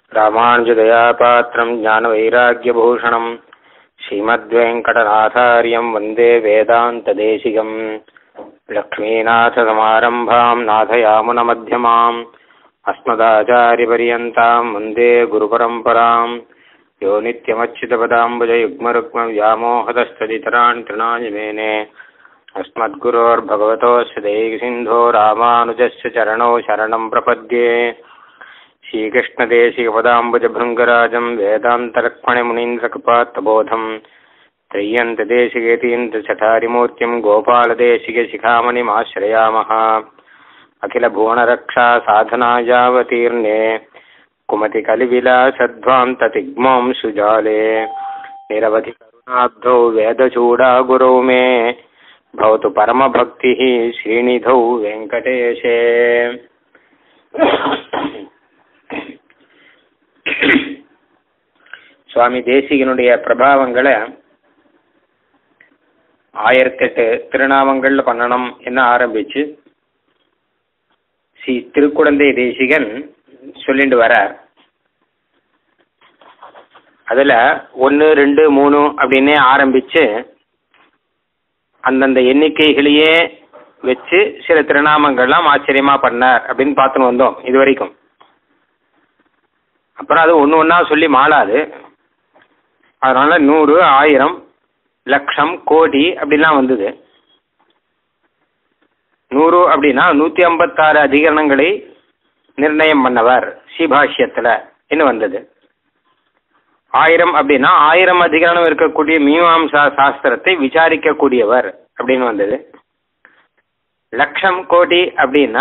रामानुजदयापात्रम् ज्ञानवैराग्यभूषणम् श्रीमद्वेङ्कटनाथार्यम् वन्दे वेदान्तदेशिकम् लक्ष्मीनाथसमारम्भाम् नाथयामुनमध्यमाम् अस्मदाचार्यपर्यन्ताम् वन्दे गुरुपरम्पराम् यो नित्यमच्युतपदाम्बुजयुग्मरुक्मव्यामोहतस्तदितरान् तृणानि मेने अस्मद्गुरोर्भगवतोऽस्य दैकसिन्धो रामानुजस्य चरणौ शरणम् प्रपद्ये श्रीकृष्णदेशिकपदाम्बुजभृङ्गराजम् वेदान्तलक्ष्मणमुनीन्द्रकृपात्तबोधम् त्रय्यन्तदेशिकेतीन्द्रचठारिमूर्तिम् गोपालदेशिकशिखामणिमाश्रयामः अखिलभुवनरक्षा साधनायावतीर्णे कुमतिकलिविलासध्वान्ततिग्मों सुजाले निरवधि करुणाब्धौ वेदचूडागुरौ मे भवतु परमभक्तिः श्रीनिधौ वेङ्कटेशे சுவாமி தேசிகனுடைய பிரபாவங்களை ஆயிரத்தெட்டு திருநாமங்கள்ல பண்ணணும் என்ன ஆரம்பிச்சு ஸ்ரீ திருக்குடந்தை தேசிகன் சொல்லிட்டு வரார் அதுல ஒன்று ரெண்டு மூணு அப்படின்னே ஆரம்பிச்சு அந்தந்த எண்ணிக்கைகளையே வச்சு சில திருநாமங்கள்லாம் ஆச்சரியமா பண்ணார் அப்படின்னு பார்த்துன்னு வந்தோம் இது வரைக்கும் அப்புறம் அது ஒன்று ஒன்றா சொல்லி மாளாது அதனால நூறு ஆயிரம் லட்சம் கோடி அப்படிலாம் வந்தது நூறு அப்படின்னா நூற்றி ஐம்பத்தாறு அதிகரணங்களை நிர்ணயம் பண்ணவர் ஸ்ரீபாஷ்யத்தில் என்ன வந்தது ஆயிரம் அப்படின்னா ஆயிரம் அதிகரணம் இருக்கக்கூடிய மீமாம்சா சாஸ்திரத்தை விசாரிக்கக்கூடியவர் அப்படின்னு வந்தது லட்சம் கோடி அப்படின்னா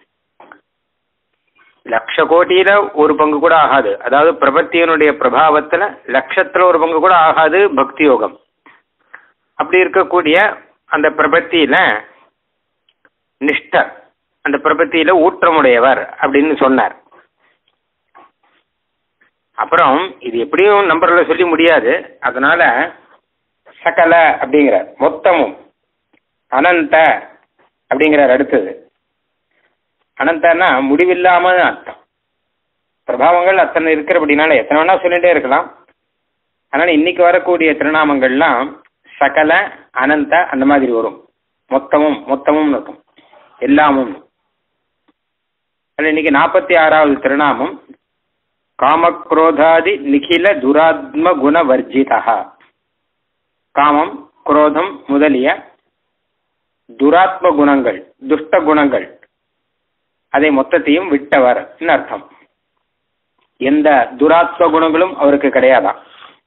லட்ச கோட்டியில ஒரு பங்கு கூட ஆகாது அதாவது பிரபத்தியனுடைய பிரபாவத்துல லட்சத்துல ஒரு பங்கு கூட ஆகாது பக்தி யோகம் அப்படி இருக்கக்கூடிய அந்த பிரபத்தியில நிஷ்டர் அந்த பிரபத்தியில ஊற்றமுடையவர் அப்படின்னு சொன்னார் அப்புறம் இது எப்படியும் நம்பர்ல சொல்லி முடியாது அதனால சகல அப்படிங்கிறார் மொத்தமும் அனந்த அப்படிங்கிறார் அடுத்தது அனந்தன்னா முடிவில்லாம அர்த்தம் பிரபாவங்கள் அத்தனை இருக்கிறபடினால எத்தனை வேணா சொல்லிட்டே இருக்கலாம் அதனால இன்னைக்கு வரக்கூடிய திருநாமங்கள்லாம் சகல அனந்த அந்த மாதிரி வரும் மொத்தமும் மொத்தமும் இருக்கும் எல்லாமும் அதில் இன்னைக்கு நாற்பத்தி ஆறாவது திருநாமம் காமக்ரோதாதி நிகில துராத்ம குண வர்ஜிதா காமம் குரோதம் முதலிய துராத்ம குணங்கள் துஷ்ட குணங்கள் அதை மொத்தத்தையும் விட்டவர் அர்த்தம் எந்த துராத்ம குணங்களும் அவருக்கு கிடையாதான்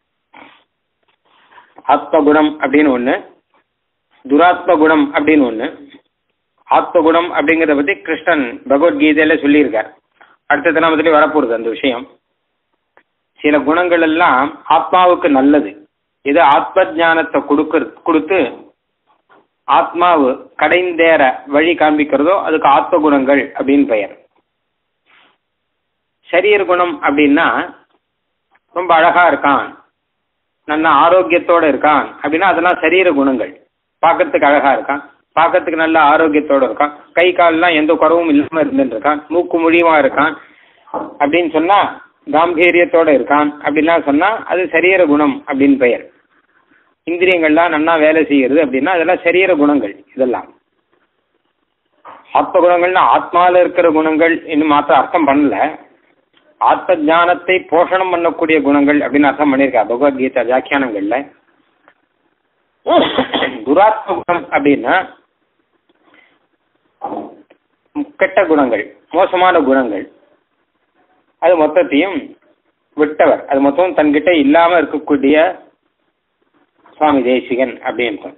ஆத்ம குணம் அப்படின்னு ஒண்ணு துராத்ம குணம் அப்படின்னு ஒண்ணு ஆத்ம குணம் அப்படிங்கிறத பத்தி கிருஷ்ணன் பகவத்கீதையில சொல்லியிருக்கார் அடுத்த தினமத்திலே வரப்போகுது அந்த விஷயம் சில குணங்கள் எல்லாம் ஆத்மாவுக்கு நல்லது இது ஆத்ம ஜானத்தை கொடுக்க கொடுத்து ஆத்மாவு கடைந்தேற வழி காண்பிக்கிறதோ அதுக்கு ஆத்ம குணங்கள் அப்படின்னு பெயர் சரீர குணம் அப்படின்னா ரொம்ப அழகா இருக்கான் நல்ல ஆரோக்கியத்தோட இருக்கான் அப்படின்னா அதெல்லாம் சரீர குணங்கள் பார்க்கறதுக்கு அழகா இருக்கான் பார்க்கறதுக்கு நல்ல ஆரோக்கியத்தோட இருக்கான் கை கால்லாம் எந்த குறவும் இல்லாம இருந்துட்டு இருக்கான் மூக்கு மொழியுமா இருக்கான் அப்படின்னு சொன்னா காம்பீரியத்தோட இருக்கான் அப்படின்லாம் சொன்னா அது சரீர குணம் அப்படின்னு பெயர் இந்திரியங்கள்லாம் நன்னா வேலை செய்யறது அப்படின்னா அதெல்லாம் சரீர குணங்கள் இதெல்லாம் ஆத்ம குணங்கள்னா ஆத்மால இருக்கிற குணங்கள் இன்னும் மாத்திர அர்த்தம் பண்ணல ஆத்ம ஜானத்தை போஷணம் பண்ணக்கூடிய குணங்கள் அப்படின்னு அர்த்தம் பண்ணியிருக்கா பகவத்கீதா வியாக்கியானங்கள்ல துராத்ம குணம் அப்படின்னா கெட்ட குணங்கள் மோசமான குணங்கள் அது மொத்தத்தையும் விட்டவர் அது மொத்தம் தன்கிட்ட இல்லாம இருக்கக்கூடிய சுவாமி தேசிகன் அப்படின்னு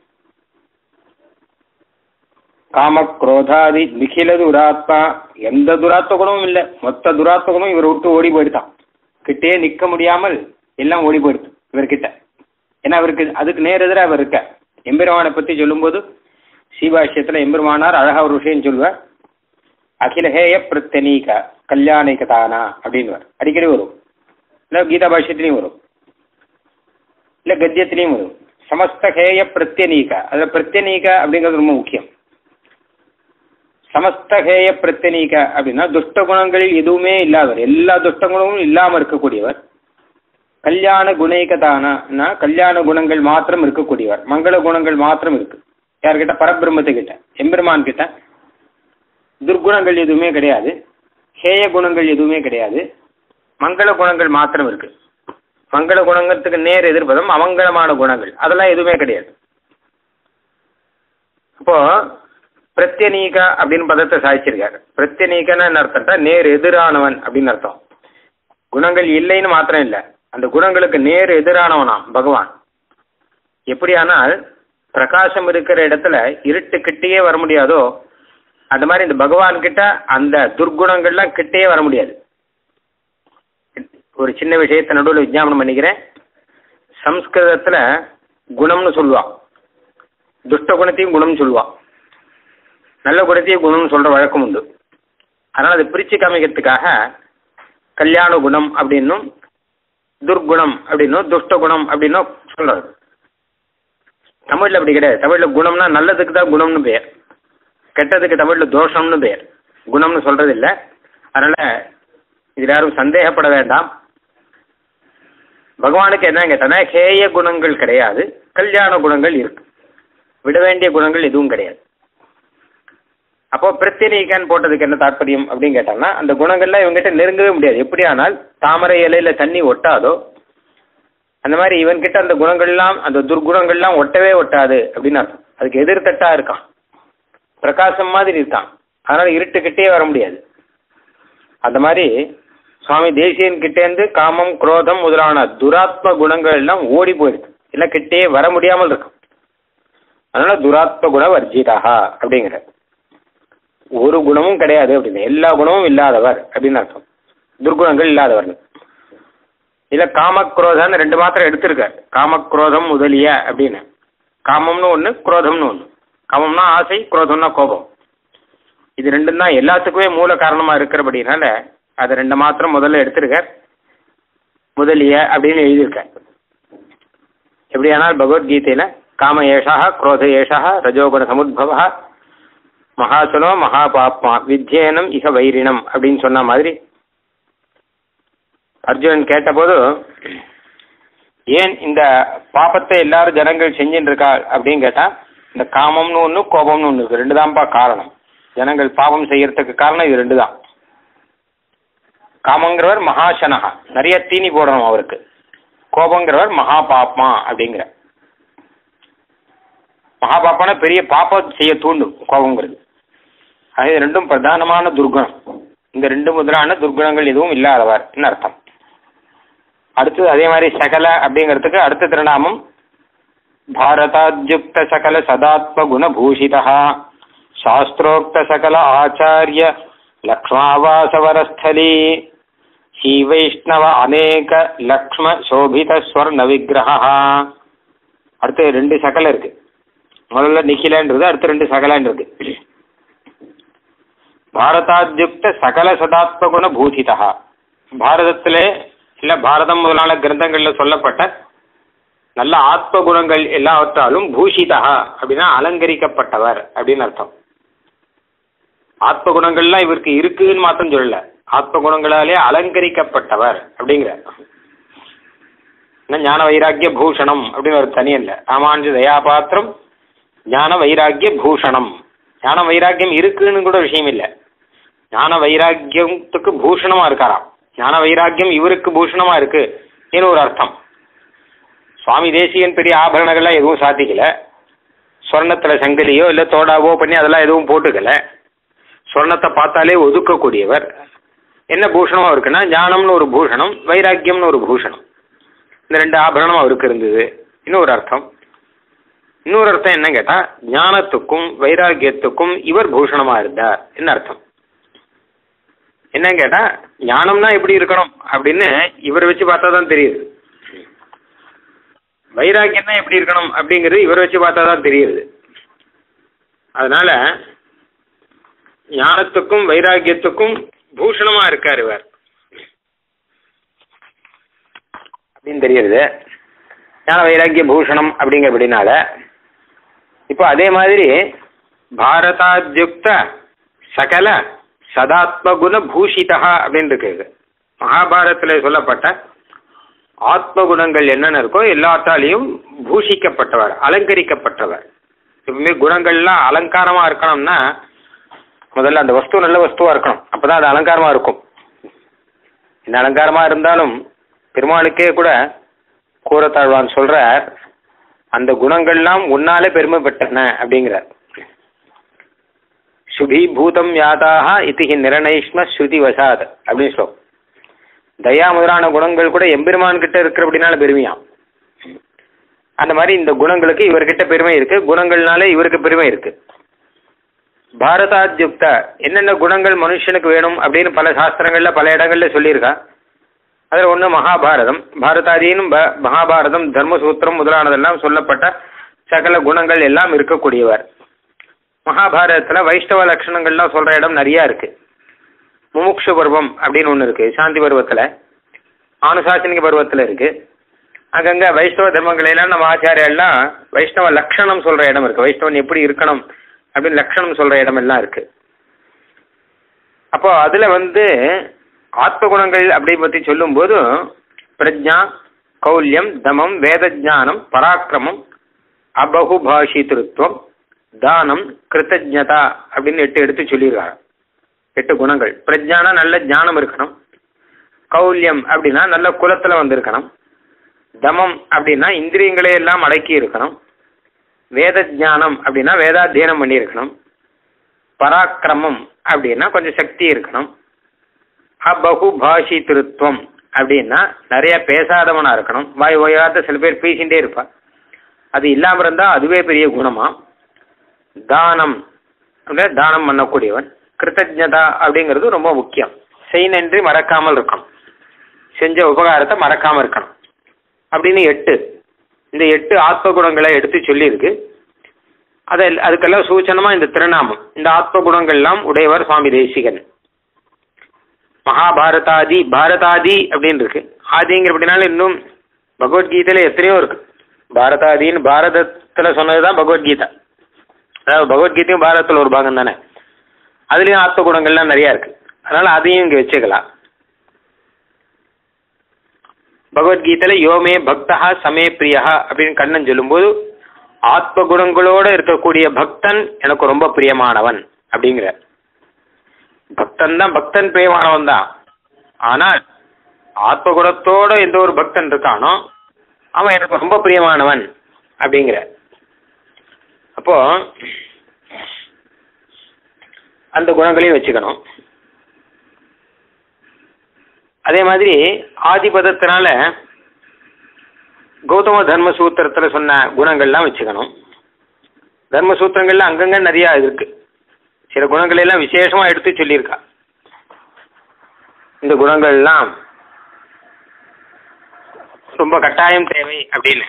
காம குரோதாதி நிகில துராத்மா எந்த துராத்ம குணமும் இல்லை மொத்த துராத்ம குணம் இவர் விட்டு ஓடி போயிடுதான் கிட்டே நிக்க முடியாமல் எல்லாம் ஓடி போயிடுது இவர்கிட்ட ஏன்னா அவருக்கு அதுக்கு நேர் எதிராக அவர் இருக்க எம்பெருமானை பத்தி சொல்லும்போது சீபாஷ்யத்துல எம்பெருமானார் அழகா ஒரு விஷயம் சொல்லுவார் அகிலஹேய பிரத்தனீக கல்யாணிக தானா அப்படின்னு அடிக்கடி வரும் இல்லை கீதா பாஷ்யத்திலையும் வரும் இல்லை கத்தியத்திலையும் வரும் சமஸ்த ஹேய பிரத்யநீக அதில் பிரத்யநீக அப்படிங்கிறது ரொம்ப முக்கியம் சமஸ்தகேய பிரத்தினீக அப்படின்னா துஷ்ட குணங்களில் எதுவுமே இல்லாதவர் எல்லா துஷ்ட குணமும் இல்லாமல் இருக்கக்கூடியவர் கல்யாண குணைகதானா கல்யாண குணங்கள் மாத்திரம் இருக்கக்கூடியவர் மங்கள குணங்கள் மாத்திரம் இருக்கு யார்கிட்ட பரபிரம்மத்து கிட்ட எம்பெருமான் கிட்ட துர்குணங்கள் எதுவுமே கிடையாது ஹேய குணங்கள் எதுவுமே கிடையாது மங்கள குணங்கள் மாத்திரம் இருக்கு மங்கள குணங்கத்துக்கு நேர் எதிர்ப்பதும் அமங்கலமான குணங்கள் அதெல்லாம் எதுவுமே கிடையாது அப்போ பிரத்யநீக அப்படின்னு பதத்தை சாதிச்சிருக்காரு பிரத்யநீகன்னு என்ன அர்த்தம்னா நேர் எதிரானவன் அப்படின்னு அர்த்தம் குணங்கள் இல்லைன்னு மாத்திரம் இல்லை அந்த குணங்களுக்கு நேர் எதிரானவனாம் பகவான் எப்படியானால் பிரகாசம் இருக்கிற இடத்துல இருட்டு கிட்டேயே வர முடியாதோ அந்த மாதிரி இந்த பகவான் கிட்ட அந்த துர்குணங்கள்லாம் கிட்டேயே வர முடியாது ஒரு சின்ன விஷயத்தை நடுவில் விஜாபனம் பண்ணிக்கிறேன் சம்ஸ்கிருதத்தில் குணம்னு சொல்லுவான் துஷ்ட குணத்தையும் குணம்னு சொல்லுவான் நல்ல குணத்தையும் குணம்னு சொல்கிற வழக்கம் உண்டு அதனால் அதை பிரித்து காமிக்கிறதுக்காக கல்யாண குணம் அப்படின்னும் துர்குணம் அப்படின்னும் துஷ்ட குணம் அப்படின்னும் சொல்கிறது தமிழில் அப்படி கிடையாது தமிழில் குணம்னா நல்லதுக்கு தான் குணம்னு பெயர் கெட்டதுக்கு தமிழில் தோஷம்னு பெயர் குணம்னு சொல்கிறது இல்லை அதனால் இதில் யாரும் சந்தேகப்பட வேண்டாம் பகவானுக்கு என்ன கேட்டனா ஹேய குணங்கள் கிடையாது கல்யாண குணங்கள் இருக்கு விட வேண்டிய குணங்கள் எதுவும் கிடையாது அப்போ பிரத்தினீகன் போட்டதுக்கு என்ன தாற்பயம் அப்படின்னு கேட்டாங்கன்னா அந்த குணங்கள்லாம் இவங்ககிட்ட நெருங்கவே முடியாது எப்படி ஆனால் தாமரை இலையில தண்ணி ஒட்டாதோ அந்த மாதிரி இவன்கிட்ட அந்த குணங்கள்லாம் அந்த துர்குணங்கள்லாம் ஒட்டவே ஒட்டாது அப்படின்னு அர்த்தம் அதுக்கு எதிர்த்தட்டா இருக்கான் பிரகாசம் மாதிரி இருக்கான் அதனால இருட்டுக்கிட்டே வர முடியாது அந்த மாதிரி சுவாமி தேசியன் கிட்டேருந்து காமம் குரோதம் முதலான துராத்ம குணங்கள் எல்லாம் ஓடி போயிடுது இல்லை கிட்டே வர முடியாமல் இருக்கும் அதனால துராத்ம குண வர்ஜிதா அப்படிங்கிற ஒரு குணமும் கிடையாது அப்படின்னு எல்லா குணமும் இல்லாதவர் அப்படின்னு அர்த்தம் துர்குணங்கள் இல்லாதவர் இல்ல காமக்ரோதம்னு ரெண்டு மாத்திரம் எடுத்திருக்கார் காமக்ரோதம் முதலிய அப்படின்னு காமம்னு ஒன்று குரோதம்னு ஒன்று காமம்னா ஆசை குரோதம்னா கோபம் இது ரெண்டும் தான் எல்லாத்துக்குமே மூல காரணமா இருக்கிறபடினால அது ரெண்டு மாத்திரம் முதல்ல எடுத்திருக்கார் முதலிய அப்படின்னு எழுதியிருக்கார் எப்படியானால் பகவத்கீதையில காம ஏஷா குரோத ஏஷா ரஜோகுண சமுத்பவா மகாசுனோ மகாபாப்மா வித்யேனம் இக வைரினம் அப்படின்னு சொன்ன மாதிரி அர்ஜுனன் கேட்டபோது ஏன் இந்த பாப்பத்தை எல்லாரும் ஜனங்கள் செஞ்சுட்டு இருக்கா அப்படின்னு கேட்டா இந்த காமம்னு ஒன்று கோபம்னு ஒன்று இருக்கு ரெண்டு தான்ப்பா காரணம் ஜனங்கள் பாவம் செய்யறதுக்கு காரணம் இது ரெண்டு தான் காமங்கிறவர் மகாசனகா நிறைய தீனி போடணும் அவருக்கு கோபங்கிறவர் மகா பாப்மா அப்படிங்கிற மகாபாப்பான பெரிய பாப்பம் செய்ய தூண்டும் கோபங்கிறது அது ரெண்டும் பிரதானமான துர்குணம் இந்த ரெண்டு முதலான துர்குணங்கள் எதுவும் இல்லாதவர் அர்த்தம் அடுத்தது அதே மாதிரி சகல அப்படிங்கிறதுக்கு அடுத்த திருநாமம் பாரதாத்யுக்த சகல சதாத்ம குணபூஷிதா சாஸ்திரோக்த சகல ஆச்சாரிய லக்ஷ்மாவாசவரஸ்தலி ஸ்ரீ வைஷ்ணவ அநேக லக்ஷ்ம சோபித ஸ்வர்ண விக்கிரகா அடுத்து ரெண்டு சகல இருக்கு முதல்ல நிখিலன்றது அடுத்து ரெண்டு சகலன் இருக்கு பாரதாத்யுக்த சகல சதாத்ம குண பூஷிதா பாரதத்திலே இல்ல பாரதம் முதலான கிரந்தங்கள்ல சொல்லப்பட்ட நல்ல ஆத்ம குணங்கள் எல்லாவற்றாலும் பூஷிதா அப்படின்னா அலங்கரிக்கப்பட்டவர் அப்படின்னு அர்த்தம் ஆத்ம குணங்கள்லாம் இவருக்கு இருக்குன்னு மாத்திரம் சொல்லல ஆத்ம குணங்களாலே அலங்கரிக்கப்பட்டவர் அப்படிங்கிற ஞான வைராக்கிய பூஷணம் அப்படின்னு ஒரு தனி இல்லை ராமானுஜ தயாபாத்திரம் ஞான வைராக்கிய பூஷணம் ஞான வைராக்கியம் இருக்குன்னு கூட விஷயம் இல்லை ஞான வைராக்கியத்துக்கு பூஷணமா இருக்காராம் ஞான வைராக்கியம் இவருக்கு பூஷணமா இருக்கு ஏன்னு ஒரு அர்த்தம் சுவாமி தேசியன் பெரிய ஆபரணங்கள்லாம் எதுவும் சாத்திக்கல சொர்ணத்துல சங்கிலியோ இல்லை தோடாவோ பண்ணி அதெல்லாம் எதுவும் போட்டுக்கல சொர்ணத்தை பார்த்தாலே ஒதுக்கக்கூடியவர் என்ன பூஷணம் இருக்குன்னா ஞானம்னு ஒரு பூஷணம் வைராக்கியம்னு ஒரு பூஷணம் இந்த ரெண்டு ஆபரணம் அவருக்கு இருந்தது இன்னொரு அர்த்தம் இன்னொரு அர்த்தம் என்ன கேட்டா ஞானத்துக்கும் வைராக்கியத்துக்கும் இவர் பூஷணமா இருந்தார் என்ன அர்த்தம் என்ன கேட்டா ஞானம்னா எப்படி இருக்கணும் அப்படின்னு இவர் வச்சு பார்த்தா தான் தெரியுது வைராக்கியம்னா எப்படி இருக்கணும் அப்படிங்கிறது இவர் வச்சு பார்த்தா தான் தெரியுது அதனால ஞானத்துக்கும் வைராக்கியத்துக்கும் பூஷணமா இருக்கார் இவர் அப்படின்னு தெரியுது ஞான வைராக்கிய பூஷணம் அப்படிங்கிறபடினால இப்போ அதே மாதிரி பாரதாத்யுக்த சகல சதாத்மகுண பூஷிதா அப்படின்னு இருக்கு மகாபாரதத்தில் சொல்லப்பட்ட ஆத்ம குணங்கள் என்னென்ன இருக்கோ எல்லாத்தாலையும் பூஷிக்கப்பட்டவர் அலங்கரிக்கப்பட்டவர் எப்பவுமே குணங்கள்லாம் அலங்காரமா இருக்கணும்னா முதல்ல அந்த வஸ்து நல்ல வஸ்துவா இருக்கணும் அப்பதான் அது அலங்காரமா இருக்கும் இந்த அலங்காரமா இருந்தாலும் பெருமாளுக்கே கூட கூறத்தாழ்வான் சொல்றார் அந்த குணங்கள்லாம் உன்னாலே பெருமை பெற்றன அப்படிங்கிறார் சுபி பூதம் யாதாக இத்திகி நிரணயிஷ்ம ஸ்ருதி வசாத் அப்படின்னு சொல்லும் தயா முதலான குணங்கள் கூட எம்பெருமான் கிட்ட இருக்கிற அப்படின்னால பெருமையாம் அந்த மாதிரி இந்த குணங்களுக்கு இவர்கிட்ட பெருமை இருக்கு குணங்கள்னால இவருக்கு பெருமை இருக்கு பாரதாத்யுக்த என்னென்ன குணங்கள் மனுஷனுக்கு வேணும் அப்படின்னு பல சாஸ்திரங்கள்ல பல இடங்கள்ல சொல்லியிருக்கா அதில் ஒன்று மகாபாரதம் பாரதாதீனும் ப மகாபாரதம் தர்மசூத்திரம் முதலானதெல்லாம் சொல்லப்பட்ட சகல குணங்கள் எல்லாம் இருக்கக்கூடியவர் மகாபாரதத்தில் வைஷ்ணவ லட்சணங்கள்லாம் சொல்ற இடம் நிறையா இருக்கு முமுக்ஷு பருவம் அப்படின்னு ஒன்று இருக்கு சாந்தி பருவத்தில் ஆனுசாசனிக பருவத்தில் இருக்கு அங்கங்க வைஷ்ணவ தர்மங்களை எல்லாம் நம்ம ஆச்சாரியெல்லாம் வைஷ்ணவ லட்சணம் சொல்ற இடம் இருக்கு வைஷ்ணவன் எப்படி இருக்கணும் அப்படின்னு லட்சணம் சொல்ற இடம் எல்லாம் இருக்கு அப்போ அதுல வந்து ஆத்ம குணங்கள் அப்படி பத்தி சொல்லும்போது பிரஜா கௌல்யம் தமம் வேத ஜானம் பராக்கிரமம் அபகுபாஷிதிருத்துவம் தானம் கிருத்தஜதா அப்படின்னு எட்டு எடுத்து சொல்லியிருக்காங்க எட்டு குணங்கள் பிரஜானா நல்ல ஞானம் இருக்கணும் கௌல்யம் அப்படின்னா நல்ல குலத்துல வந்திருக்கணும் தமம் அப்படின்னா இந்திரியங்களை எல்லாம் அடக்கி இருக்கணும் வேத ஜானம் அப்படின்னா வேதாத்தியனம் பண்ணியிருக்கணும் பராக்கிரமம் அப்படின்னா கொஞ்சம் சக்தி இருக்கணும் அபகு பாஷி திருத்துவம் அப்படின்னா நிறைய பேசாதவனா இருக்கணும் வாய் ஓயாத சில பேர் பேசிகிட்டே இருப்பா அது இல்லாமல் இருந்தால் அதுவே பெரிய குணமா தானம் அப்படின்னா தானம் பண்ணக்கூடியவன் கிருத்தஜதா அப்படிங்கிறது ரொம்ப முக்கியம் செய் நன்றி மறக்காமல் இருக்கணும் செஞ்ச உபகாரத்தை மறக்காமல் இருக்கணும் அப்படின்னு எட்டு இந்த எட்டு ஆத்ம குணங்களை எடுத்து சொல்லியிருக்கு அதை அதுக்கெல்லாம் சூச்சனமா இந்த திருநாமம் இந்த ஆத்ம குணங்கள்லாம் உடையவர் சுவாமி தேசிகன் மகாபாரதாதி பாரதாதி அப்படின்னு இருக்கு ஆதிங்கிற அப்படின்னால இன்னும் பகவத்கீதையில எத்தனையோ இருக்கு பாரதாதின்னு பாரதத்துல சொன்னதுதான் பகவத்கீதா அதாவது பகவத்கீதையும் பாரதத்துல ஒரு பாகம் தானே அதுலயும் ஆத்ம குணங்கள்லாம் நிறைய இருக்கு அதனால அதையும் இங்க வச்சுக்கலாம் பகவத்கீதையில யோமே பக்தா சமே பிரியா அப்படின்னு கண்ணன் சொல்லும்போது ஆத்ம குணங்களோட இருக்கக்கூடிய பக்தன் எனக்கு ரொம்ப பிரியமானவன் அப்படிங்கிற பக்தன் தான் பக்தன் பிரியமானவன் தான் ஆனால் ஆத்ம குணத்தோட எந்த ஒரு பக்தன் இருக்கானோ அவன் எனக்கு ரொம்ப பிரியமானவன் அப்படிங்கிற அப்போ அந்த குணங்களையும் வச்சுக்கணும் அதே மாதிரி ஆதிபதத்தினால கௌதம தர்ம சூத்திரத்தில் சொன்ன குணங்கள்லாம் வச்சுக்கணும் தர்ம சூத்திரங்கள்ல அங்கங்க நிறைய இருக்கு சில குணங்கள் எல்லாம் விசேஷமா எடுத்து சொல்லியிருக்கா இந்த குணங்கள்லாம் ரொம்ப கட்டாயம் தேவை அப்படின்னு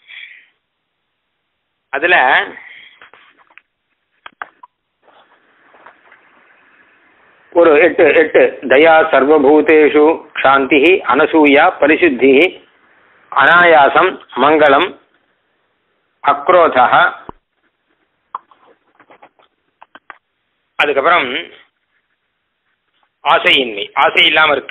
அதுல ஒரு எட்டு எட்டு தயா சர்வபூதேஷு சாந்தி அனசூயா பரிசுத்தி அனாயாசம் மங்களம் அக்ரோதா அதுக்கப்புறம் ஆசையின்மை ஆசை இல்லாமல் இருக்கு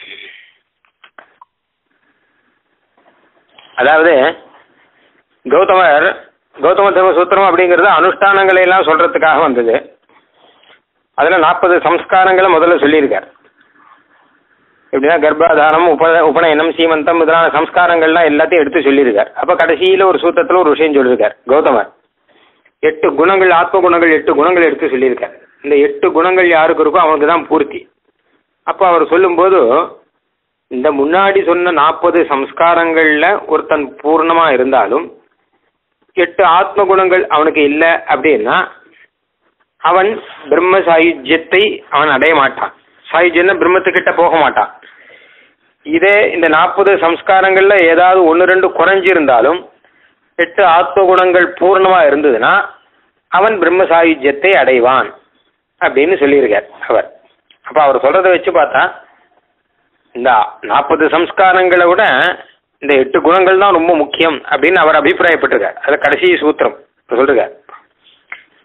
அதாவது கௌதமர் கௌதம தர்ம சூத்திரம் அப்படிங்கிறது அனுஷ்டானங்களை எல்லாம் சொல்றதுக்காக வந்தது அதில் நாற்பது சம்ஸ்காரங்களை முதல்ல சொல்லியிருக்கார் எப்படின்னா கர்ப்பாதானம் உப உபநயனம் சீமந்தம் முதலான சம்ஸ்காரங்கள்லாம் எல்லாத்தையும் எடுத்து சொல்லியிருக்கார் அப்போ கடைசியில் ஒரு சூத்திரத்தில் ஒரு விஷயம் சொல்லியிருக்கார் கௌதமர் எட்டு குணங்கள் ஆத்ம குணங்கள் எட்டு குணங்கள் எடுத்து சொல்லியிருக்கார் இந்த எட்டு குணங்கள் யாருக்கு இருக்கோ அவனுக்கு தான் பூர்த்தி அப்போ அவர் சொல்லும்போது இந்த முன்னாடி சொன்ன நாற்பது சம்ஸ்காரங்களில் ஒருத்தன் பூர்ணமாக இருந்தாலும் எட்டு ஆத்ம குணங்கள் அவனுக்கு இல்லை அப்படின்னா அவன் பிரம்ம சாயுஜ்யத்தை அவன் அடைய மாட்டான் சாயுஜ்யம்னா பிரம்மத்துக்கிட்ட போக மாட்டான் இதே இந்த நாற்பது சம்ஸ்காரங்கள்ல ஏதாவது ஒன்று ரெண்டு குறைஞ்சிருந்தாலும் எட்டு ஆத்ம குணங்கள் பூர்ணமா இருந்ததுன்னா அவன் பிரம்ம சாயுஜ்யத்தை அடைவான் அப்படின்னு சொல்லியிருக்கார் அவர் அப்ப அவர் சொல்றதை வச்சு பார்த்தா இந்த நாற்பது சம்ஸ்காரங்களை விட இந்த எட்டு குணங்கள் தான் ரொம்ப முக்கியம் அப்படின்னு அவர் அபிப்பிராயப்பட்டிருக்கார் அது கடைசி சூத்திரம் சொல்றார்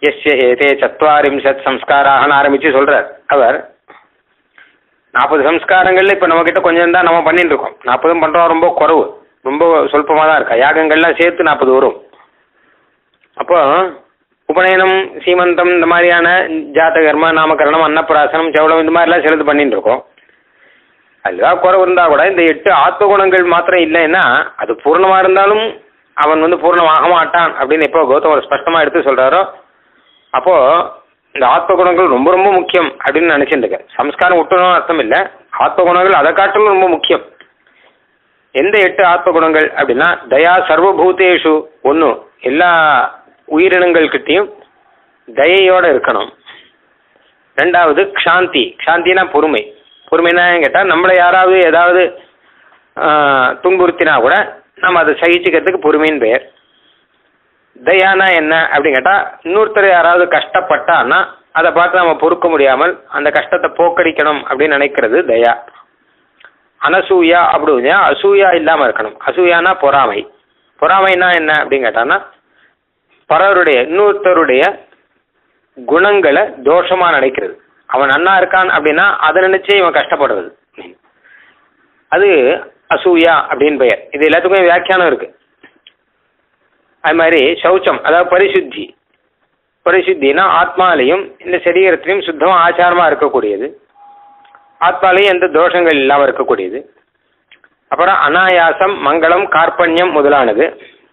எஸ்ய ஏதே சத்வாரிம்சத் சம்ஸ்காராகனு ஆரம்பிச்சு சொல்றார் அவர் நாற்பது சம்ஸ்காரங்கள்ல இப்போ நம்மக்கிட்ட கொஞ்சம் தான் நம்ம பண்ணிட்டு இருக்கோம் நாற்பதும் பண்ணுறோம் ரொம்ப குறவு ரொம்ப சொல்பமாக தான் இருக்கா யாகங்கள்லாம் சேர்த்து நாற்பது வரும் அப்போ உபநயனம் சீமந்தம் இந்த மாதிரியான ஜாதகர்ம நாமகரணம் அன்னப்பிராசனம் செவலம் இந்த மாதிரிலாம் சிலது பண்ணிட்டு இருக்கோம் அதுதான் குறவு இருந்தால் கூட இந்த எட்டு ஆத்ம குணங்கள் மாத்திரம் இல்லைன்னா அது பூர்ணமாக இருந்தாலும் அவன் வந்து பூர்ணமாக மாட்டான் அப்படின்னு எப்போ கௌதமர் ஸ்பஷ்டமாக எடுத்து சொல்கிறாரோ அப்போது இந்த ஆத்ம குணங்கள் ரொம்ப ரொம்ப முக்கியம் அப்படின்னு நினச்சிட்டு இருக்கேன் சம்ஸ்காரம் விட்டணும் அர்த்தம் இல்லை ஆத்ம குணங்கள் அதை காட்டிலும் ரொம்ப முக்கியம் எந்த எட்டு ஆத்ம குணங்கள் அப்படின்னா தயா சர்வபூதேஷு ஒன்று எல்லா உயிரினங்கள்கிட்டையும் தயையோட இருக்கணும் ரெண்டாவது க்ஷாந்தி க்ஷாந்தினா பொறுமை பொறுமைனா கேட்டால் நம்மளை யாராவது ஏதாவது துன்புறுத்தினா கூட நம்ம அதை சகிச்சுக்கிறதுக்கு பொறுமைன்னு பெயர் தயானா என்ன அப்படின்னு கேட்டால் இன்னொருத்தர் யாராவது கஷ்டப்பட்டான்னா அதை பார்த்து நம்ம பொறுக்க முடியாமல் அந்த கஷ்டத்தை போக்கடிக்கணும் அப்படின்னு நினைக்கிறது தயா அனசூயா அப்படின்னா அசூயா இல்லாமல் இருக்கணும் அசூயானா பொறாமை பொறாமைனா என்ன அப்படின்னு கேட்டான்னா பலருடைய இன்னொருத்தருடைய குணங்களை தோஷமா நினைக்கிறது அவன் நன்னா இருக்கான் அப்படின்னா அதை நினைச்சே இவன் கஷ்டப்படுறது அது அசூயா அப்படின்னு பெயர் இது எல்லாத்துக்கும் வியாக்கியானம் இருக்கு அது மாதிரி சௌச்சம் அதாவது பரிசுத்தி பரிசுத்தினா ஆத்மாலையும் இந்த சரீரத்திலையும் சுத்தமாக ஆச்சாரமாக இருக்கக்கூடியது ஆத்மாலையும் எந்த தோஷங்கள் இல்லாமல் இருக்கக்கூடியது அப்புறம் அனாயாசம் மங்களம் கார்பண்யம் முதலானது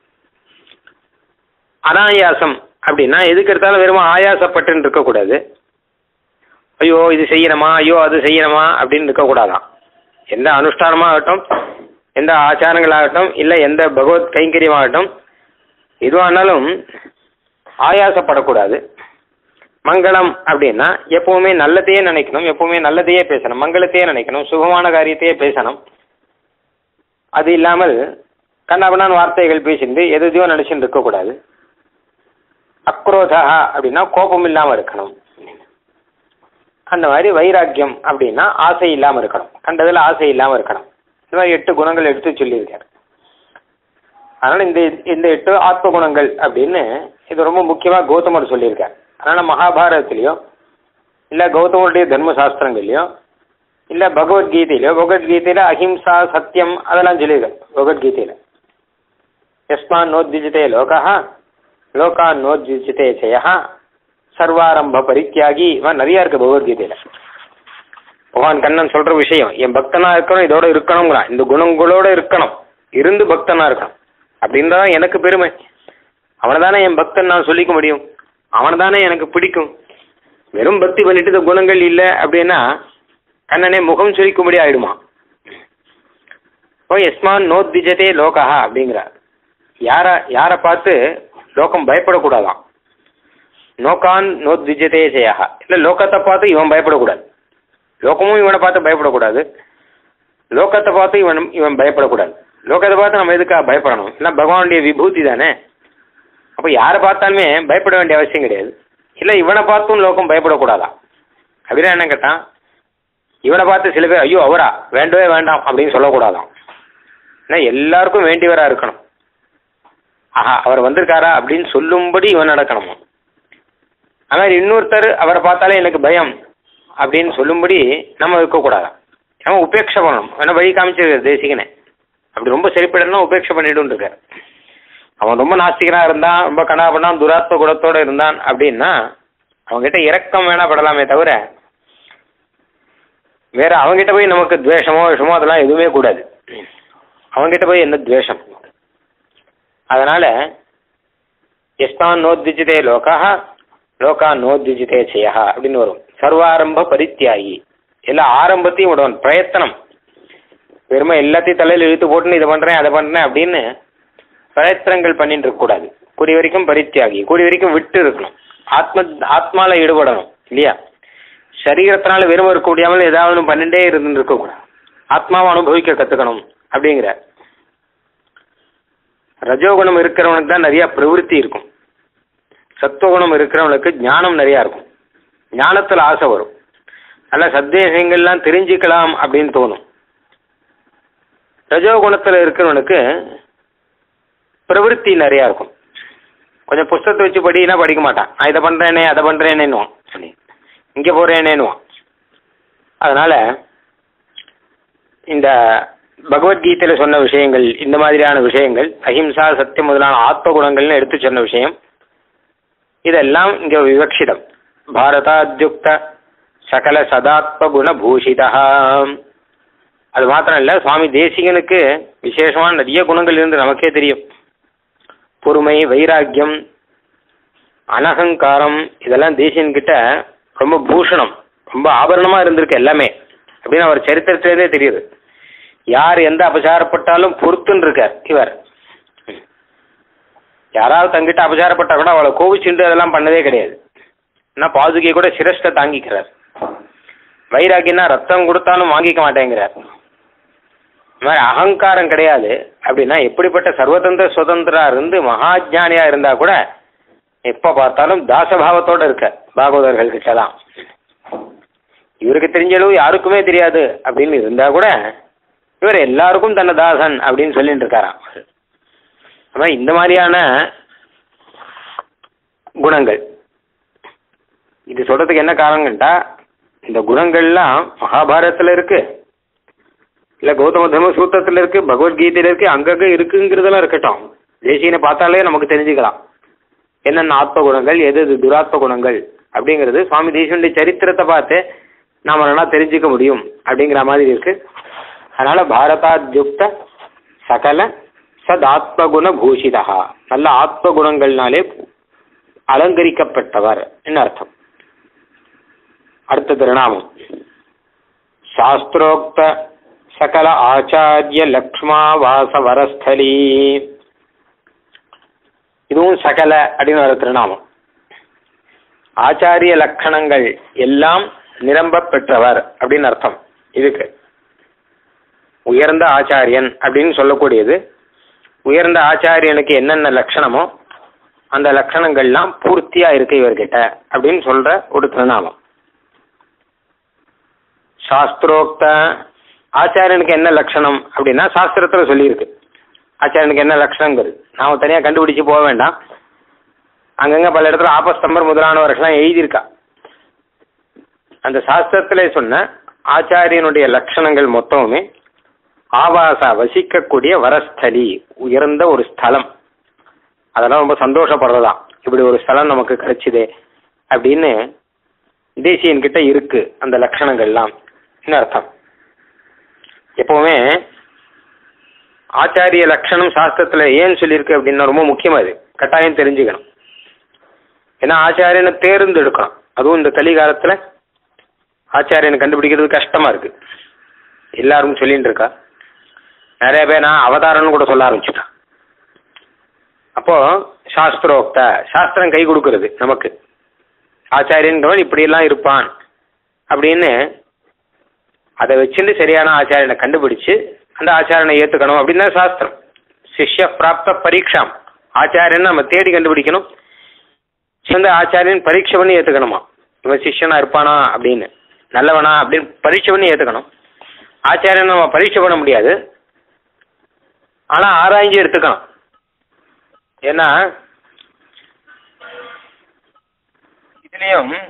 அனாயாசம் அப்படின்னா எதுக்கு எடுத்தாலும் வெறும் ஆயாசப்பட்டுன்னு இருக்கக்கூடாது ஐயோ இது செய்யணுமா ஐயோ அது செய்யணுமா அப்படின்னு இருக்கக்கூடாதான் எந்த அனுஷ்டானமாகட்டும் எந்த ஆச்சாரங்களாகட்டும் இல்லை எந்த பகவத் கைங்கரியமாகட்டும் எதுவானாலும் ஆயாசப்படக்கூடாது மங்களம் அப்படின்னா எப்பவுமே நல்லதையே நினைக்கணும் எப்பவுமே நல்லதையே பேசணும் மங்களத்தையே நினைக்கணும் சுகமான காரியத்தையே பேசணும் அது இல்லாமல் கண்ணாபண்ணான் வார்த்தைகள் பேசிட்டு எதையோ நினைச்சுட்டு இருக்கக்கூடாது அக்ரோதா அப்படின்னா கோபம் இல்லாமல் இருக்கணும் அந்த மாதிரி வைராக்கியம் அப்படின்னா ஆசை இல்லாமல் இருக்கணும் கண்டதில் ஆசை இல்லாமல் இருக்கணும் இந்த மாதிரி எட்டு குணங்கள் எடுத்து சொல்லியிருக்காரு அதனால் இந்த இந்த எட்டு ஆத்ம குணங்கள் அப்படின்னு இது ரொம்ப முக்கியமாக கௌதமர் சொல்லியிருக்கார் அதனால் மகாபாரதத்துலேயோ இல்லை கௌதமருடைய தர்ம சாஸ்திரங்கள்லையோ இல்லை பகவத்கீதையிலையோ பகவத்கீதையில் அஹிம்சா சத்தியம் அதெல்லாம் சொல்லியிருக்காரு பகவத்கீதையில் எஸ்மான் நோத்விஜிதே லோகா லோகா நோத்விஜிதே ஜெயா சர்வாரம்ப பரித்தியாகி இவன் நிறைய இருக்கு பகவத்கீதையில் பகவான் கண்ணன் சொல்ற விஷயம் என் பக்தனா இருக்கணும் இதோட இருக்கணுங்கிறான் இந்த குணங்களோட இருக்கணும் இருந்து பக்தனா இருக்கணும் அப்படின்னு தான் எனக்கு பெருமை அவனை தானே என் பக்தன் நான் சொல்லிக்க முடியும் அவனை தானே எனக்கு பிடிக்கும் வெறும் பக்தி பண்ணிட்டு இந்த குணங்கள் இல்லை அப்படின்னா கண்ணனே முகம் சுரிக்கும்படி ஆயிடுமா ஓ எஸ்மான் நோத்விஜதே லோகா அப்படிங்கிறார் யாரை யாரை பார்த்து லோகம் பயப்படக்கூடாதான் நோக்கான் நோத்விஜதே ஜெயா இல்லை லோகத்தை பார்த்து இவன் பயப்படக்கூடாது லோகமும் இவனை பார்த்து பயப்படக்கூடாது லோகத்தை பார்த்து இவன் இவன் பயப்படக்கூடாது லோகத்தை பார்த்து நம்ம எதுக்காக பயப்படணும் இல்லை பகவானுடைய விபூதி தானே அப்போ யாரை பார்த்தாலுமே பயப்பட வேண்டிய அவசியம் கிடையாது இல்லை இவனை பார்த்தும் லோகம் பயப்படக்கூடாதா அப்படின்னா என்ன கேட்டான் இவனை பார்த்து சில பேர் ஐயோ அவரா வேண்டவே வேண்டாம் அப்படின்னு சொல்லக்கூடாதாம் ஏன்னா எல்லாருக்கும் வேண்டியவரா இருக்கணும் ஆஹா அவர் வந்திருக்காரா அப்படின்னு சொல்லும்படி இவன் நடக்கணுமா ஆனால் இன்னொருத்தர் அவரை பார்த்தாலே எனக்கு பயம் அப்படின்னு சொல்லும்படி நம்ம இருக்கக்கூடாதான் நம்ம உபேட்சை பண்ணணும் வேணா வழி காமிச்சிருக்காரு தேசிகனே அப்படி ரொம்ப சரிப்படணும் உபேட்சை பண்ணிட்டு இருக்காரு அவன் ரொம்ப நாஸ்திகனா இருந்தான் ரொம்ப கனாபண்ணான் துராத்ம குணத்தோட இருந்தான் அப்படின்னா அவங்ககிட்ட இரக்கம் வேணா படலாமே தவிர வேற அவங்ககிட்ட போய் நமக்கு துவேஷமோ விஷமோ அதெல்லாம் எதுவுமே கூடாது அவங்ககிட்ட போய் என்ன துவேஷம் அதனால எஸ்தான் நோத்விஜிதே லோகா லோகா நோத்விஜிதே செய்யா அப்படின்னு வரும் சர்வாரம்ப பரித்தியாகி எல்லா ஆரம்பத்தையும் விடவன் பிரயத்தனம் வெறுமை எல்லாத்தையும் தலையில் இழுத்து போட்டுன்னு இதை பண்ணுறேன் அதை பண்ணுறேன் அப்படின்னு பிரயத்தனங்கள் பண்ணிட்டு இருக்கக்கூடாது கூடிய வரைக்கும் பரித்தியாகி கூடிய வரைக்கும் விட்டு இருக்கணும் ஆத்ம ஆத்மால ஈடுபடணும் இல்லையா சரீரத்தினால வெறும் இருக்க முடியாமல் ஏதாவது ஒன்று பண்ணிட்டே இருந்து இருக்கக்கூடாது ஆத்மாவை அனுபவிக்க கற்றுக்கணும் அப்படிங்கிற ரஜோகுணம் இருக்கிறவனுக்கு தான் நிறைய பிரவருத்தி இருக்கும் சத்துவகுணம் இருக்கிறவனுக்கு ஞானம் நிறையா இருக்கும் ஞானத்தில் ஆசை வரும் நல்ல சந்தேகங்கள்லாம் தெரிஞ்சுக்கலாம் அப்படின்னு தோணும் ரஜோகுணத்தில் இருக்கிறவனுக்கு பிரவருத்தி நிறையா இருக்கும் கொஞ்சம் புஸ்தகத்தை வச்சு படினா படிக்க மாட்டான் நான் இதை பண்ணுறேனே அதை பண்ணுறேனேன்னுவான் சரி இங்கே போகிறேனேன்னுவான் அதனால் இந்த பகவத்கீதையில் சொன்ன விஷயங்கள் இந்த மாதிரியான விஷயங்கள் அஹிம்சா சத்தியம் முதலான ஆத்ம குணங்கள்னு எடுத்து சொன்ன விஷயம் இதெல்லாம் இங்கே விவக்ஷிதம் பாரதாத்யுக்த சகல சதாத்ம குண பூஷிதா அது மாத்திரம் இல்லை சுவாமி தேசிகனுக்கு விசேஷமான நிறைய குணங்கள் இருந்து நமக்கே தெரியும் பொறுமை வைராக்கியம் அனகங்காரம் இதெல்லாம் தேசியன்கிட்ட ரொம்ப பூஷணம் ரொம்ப ஆபரணமாக இருந்திருக்கு எல்லாமே அப்படின்னு அவர் சரித்திரத்திலேருந்தே தெரியுது யார் எந்த அபசாரப்பட்டாலும் பொறுத்துன்னு இருக்கார் இவர் யாராவது தங்கிட்ட அபசாரப்பட்டா கூட அவளை கோவிச்சுண்டு அதெல்லாம் பண்ணதே கிடையாது ஆனால் பாதுகையை கூட சிரஷ்ட தாங்கிக்கிறார் வைராக்கியம்னா ரத்தம் கொடுத்தாலும் வாங்கிக்க மாட்டேங்கிறார் இந்த மாதிரி அகங்காரம் கிடையாது அப்படின்னா எப்படிப்பட்ட சர்வதந்திர சுதந்திரா இருந்து மகாஜானியா இருந்தா கூட எப்போ பார்த்தாலும் தாசபாவத்தோட இருக்க பாகவதர்கள் கிட்டலாம் இவருக்கு தெரிஞ்ச அளவு யாருக்குமே தெரியாது அப்படின்னு இருந்தா கூட இவர் எல்லாருக்கும் தன்னை தாசன் அப்படின்னு சொல்லிட்டு இருக்காராம் ஆனால் இந்த மாதிரியான குணங்கள் இது சொல்றதுக்கு என்ன காரணம்ட்டா இந்த குணங்கள்லாம் மகாபாரதத்தில் இருக்கு இல்லை கௌதம தர்ம சூத்திரத்தில் இருக்கு பகவத்கீதையில் இருக்கு அங்கங்கே இருக்குங்கிறதெல்லாம் இருக்கட்டும் தேசியனை பார்த்தாலே நமக்கு தெரிஞ்சுக்கலாம் என்னென்ன ஆத்ம குணங்கள் எது எது துராத்ம குணங்கள் அப்படிங்கிறது சுவாமி தேசியனுடைய சரித்திரத்தை பார்த்து நாம நல்லா தெரிஞ்சுக்க முடியும் அப்படிங்கிற மாதிரி இருக்கு அதனால பாரதாத்யுக்த சகல சதாத்மகுண பூஷிதா நல்ல ஆத்ம குணங்கள்னாலே அலங்கரிக்கப்பட்டவர் என்ன அர்த்தம் அடுத்த திருநாமம் சாஸ்திரோக்த சகல ஆச்சாரிய லக்ஷ்மா வாச வரஸ்தலி இதுவும் சகல அப்படின்னு ஒரு திருநாமம் ஆச்சாரிய லட்சணங்கள் எல்லாம் நிரம்ப பெற்றவர் அப்படின்னு அர்த்தம் இதுக்கு உயர்ந்த ஆச்சாரியன் அப்படின்னு சொல்லக்கூடியது உயர்ந்த ஆச்சாரியனுக்கு என்னென்ன லட்சணமோ அந்த லட்சணங்கள்லாம் பூர்த்தியா இருக்கு இவர்கிட்ட அப்படின்னு சொல்ற ஒரு திருநாமம் சாஸ்திரோக்த ஆச்சாரியனுக்கு என்ன லட்சணம் அப்படின்னா சாஸ்திரத்துல சொல்லியிருக்கு ஆச்சாரியனுக்கு என்ன லட்சணங்கிறது நாம தனியாக கண்டுபிடிச்சு போக வேண்டாம் அங்கங்கே பல இடத்துல ஆபஸ்தம்பர் முதலானவர்கள்லாம் எழுதியிருக்கா அந்த சாஸ்திரத்திலே சொன்ன ஆச்சாரியனுடைய லட்சணங்கள் மொத்தமுமே ஆவாசா வசிக்கக்கூடிய வரஸ்தலி உயர்ந்த ஒரு ஸ்தலம் அதெல்லாம் ரொம்ப சந்தோஷப்படுறதா இப்படி ஒரு ஸ்தலம் நமக்கு கிடைச்சிதே அப்படின்னு தேசியன் கிட்ட இருக்கு அந்த லட்சணங்கள்லாம் என்ன அர்த்தம் எப்பவுமே ஆச்சாரிய லட்சணம் சாஸ்திரத்துல ஏன் சொல்லியிருக்கு அப்படின்னா ரொம்ப முக்கியம் அது கட்டாயம் தெரிஞ்சுக்கணும் ஏன்னா ஆச்சாரியனை தேர்ந்தெடுக்கணும் அதுவும் இந்த கலிகாலத்துல ஆச்சாரியனை கண்டுபிடிக்கிறது கஷ்டமா இருக்கு எல்லாரும் சொல்லிட்டு இருக்கா நிறைய பேர் நான் அவதாரம்னு கூட சொல்ல ஆரம்பிச்சுட்டான் அப்போ சாஸ்திரோக்த சாஸ்திரம் கை கொடுக்கறது நமக்கு ஆச்சாரியன்றவன் இப்படியெல்லாம் இருப்பான் அப்படின்னு அதை வச்சுட்டு சரியான ஆச்சாரியனை கண்டுபிடிச்சு அந்த ஆச்சாரனை ஏற்றுக்கணும் அப்படின்னு தான் சாஸ்திரம் சிஷ்ய பிராப்த பரீட்சாம் ஆச்சாரியன் நம்ம தேடி கண்டுபிடிக்கணும் சிறந்த ஆச்சாரியன் பரீட்சை பண்ணி ஏற்றுக்கணுமா இவன் சிஷ்யனா இருப்பானா அப்படின்னு நல்லவனா அப்படின்னு பரீட்சை பண்ணி ஏற்றுக்கணும் ஆச்சாரியன் நம்ம பரீட்சை பண்ண முடியாது ஆனால் ஆராய்ஞ்சு எடுத்துக்கணும் ஏன்னா இதுலேயும்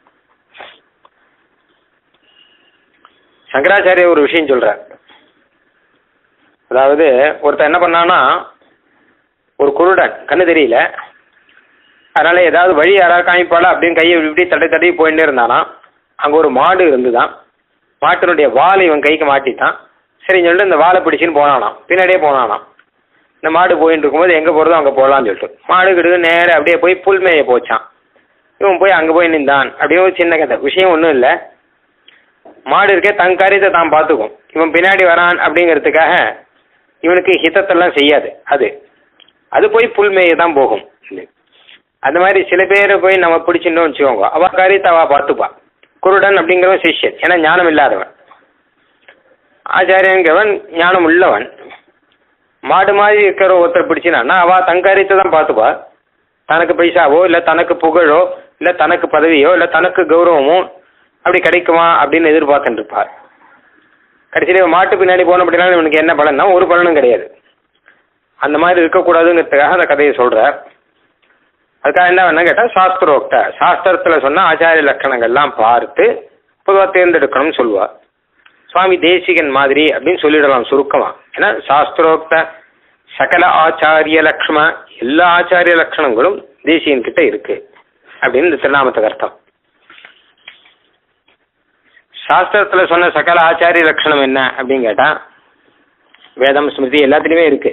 சங்கராச்சாரிய ஒரு விஷயம் சொல்றார் அதாவது ஒருத்தன் என்ன பண்ணான்னா ஒரு குருடன் கண்ணு தெரியல அதனால ஏதாவது வழி யாராவது காமிப்பாளா அப்படின்னு கையை இப்படி தடை தடவி போயிட்டே இருந்தானா அங்கே ஒரு மாடு இருந்துதான் மாட்டினுடைய வால் இவன் கைக்கு மாட்டிட்டான் சரின்னு சொல்லிட்டு இந்த வாழை பிடிச்சின்னு போனானாம் பின்னாடியே போனானாம் இந்த மாடு போயிட்டு இருக்கும்போது எங்கே போகிறதோ அங்கே போகலான்னு சொல்லிட்டு மாடு கிடுக்கு நேராக அப்படியே போய் புல் மேய போச்சான் இவன் போய் அங்கே போய் நின்றான் அப்படியே ஒரு சின்ன கதை விஷயம் ஒன்றும் இல்லை மாடு இருக்கே தன் காரியத்தை தான் பார்த்துக்கும் இவன் பின்னாடி வரான் அப்படிங்கிறதுக்காக இவனுக்கு ஹிதத்தெல்லாம் செய்யாது அது அது போய் புல் மேய தான் போகும் அந்த மாதிரி சில பேர் போய் நம்ம பிடிச்சிட்டோம்னு வச்சுக்கோங்க அவ காரியத்தை அவள் பார்த்துப்பா குருடன் அப்படிங்கிறவன் சிஷ்யன் ஏன்னா ஞானம் இல்லாதவன் ஆச்சாரியங்கிறவன் ஞானம் உள்ளவன் மாடு மாதிரி இருக்கிற ஒருத்தர் பிடிச்சினான்னா அவள் தன் காரியத்தை தான் பார்த்துப்பா தனக்கு பைசாவோ இல்லை தனக்கு புகழோ இல்லை தனக்கு பதவியோ இல்லை தனக்கு கௌரவமோ அப்படி கிடைக்குமா அப்படின்னு எதிர்பார்த்துட்டு இருப்பார் கடைசியில் மாட்டு பின்னாடி போன அப்படின்னா இவனுக்கு என்ன பலன்னா ஒரு பலனும் கிடையாது அந்த மாதிரி இருக்கக்கூடாதுங்கிறதுக்காக அந்த கதையை சொல்கிறார் அதுக்காக என்ன வேணும் கேட்டால் சாஸ்திரோக்த சாஸ்திரத்தில் சொன்ன ஆச்சாரிய லட்சணங்கள்லாம் பார்த்து பொதுவாக தேர்ந்தெடுக்கணும்னு சொல்லுவா சுவாமி தேசிகன் மாதிரி அப்படின்னு சொல்லிடலாம் சுருக்கமா ஏன்னா சாஸ்திரோக்த சகல ஆச்சாரிய லக்ஷ்ம எல்லா ஆச்சாரிய லட்சணங்களும் தேசியன் கிட்ட இருக்கு அப்படின்னு இந்த திருநாமத்துக்கு அர்த்தம் சாஸ்திரத்துல சொன்ன சகல ஆச்சாரிய லட்சணம் என்ன அப்படின்னு கேட்டா வேதம் ஸ்மிருதி எல்லாத்துலேயுமே இருக்கு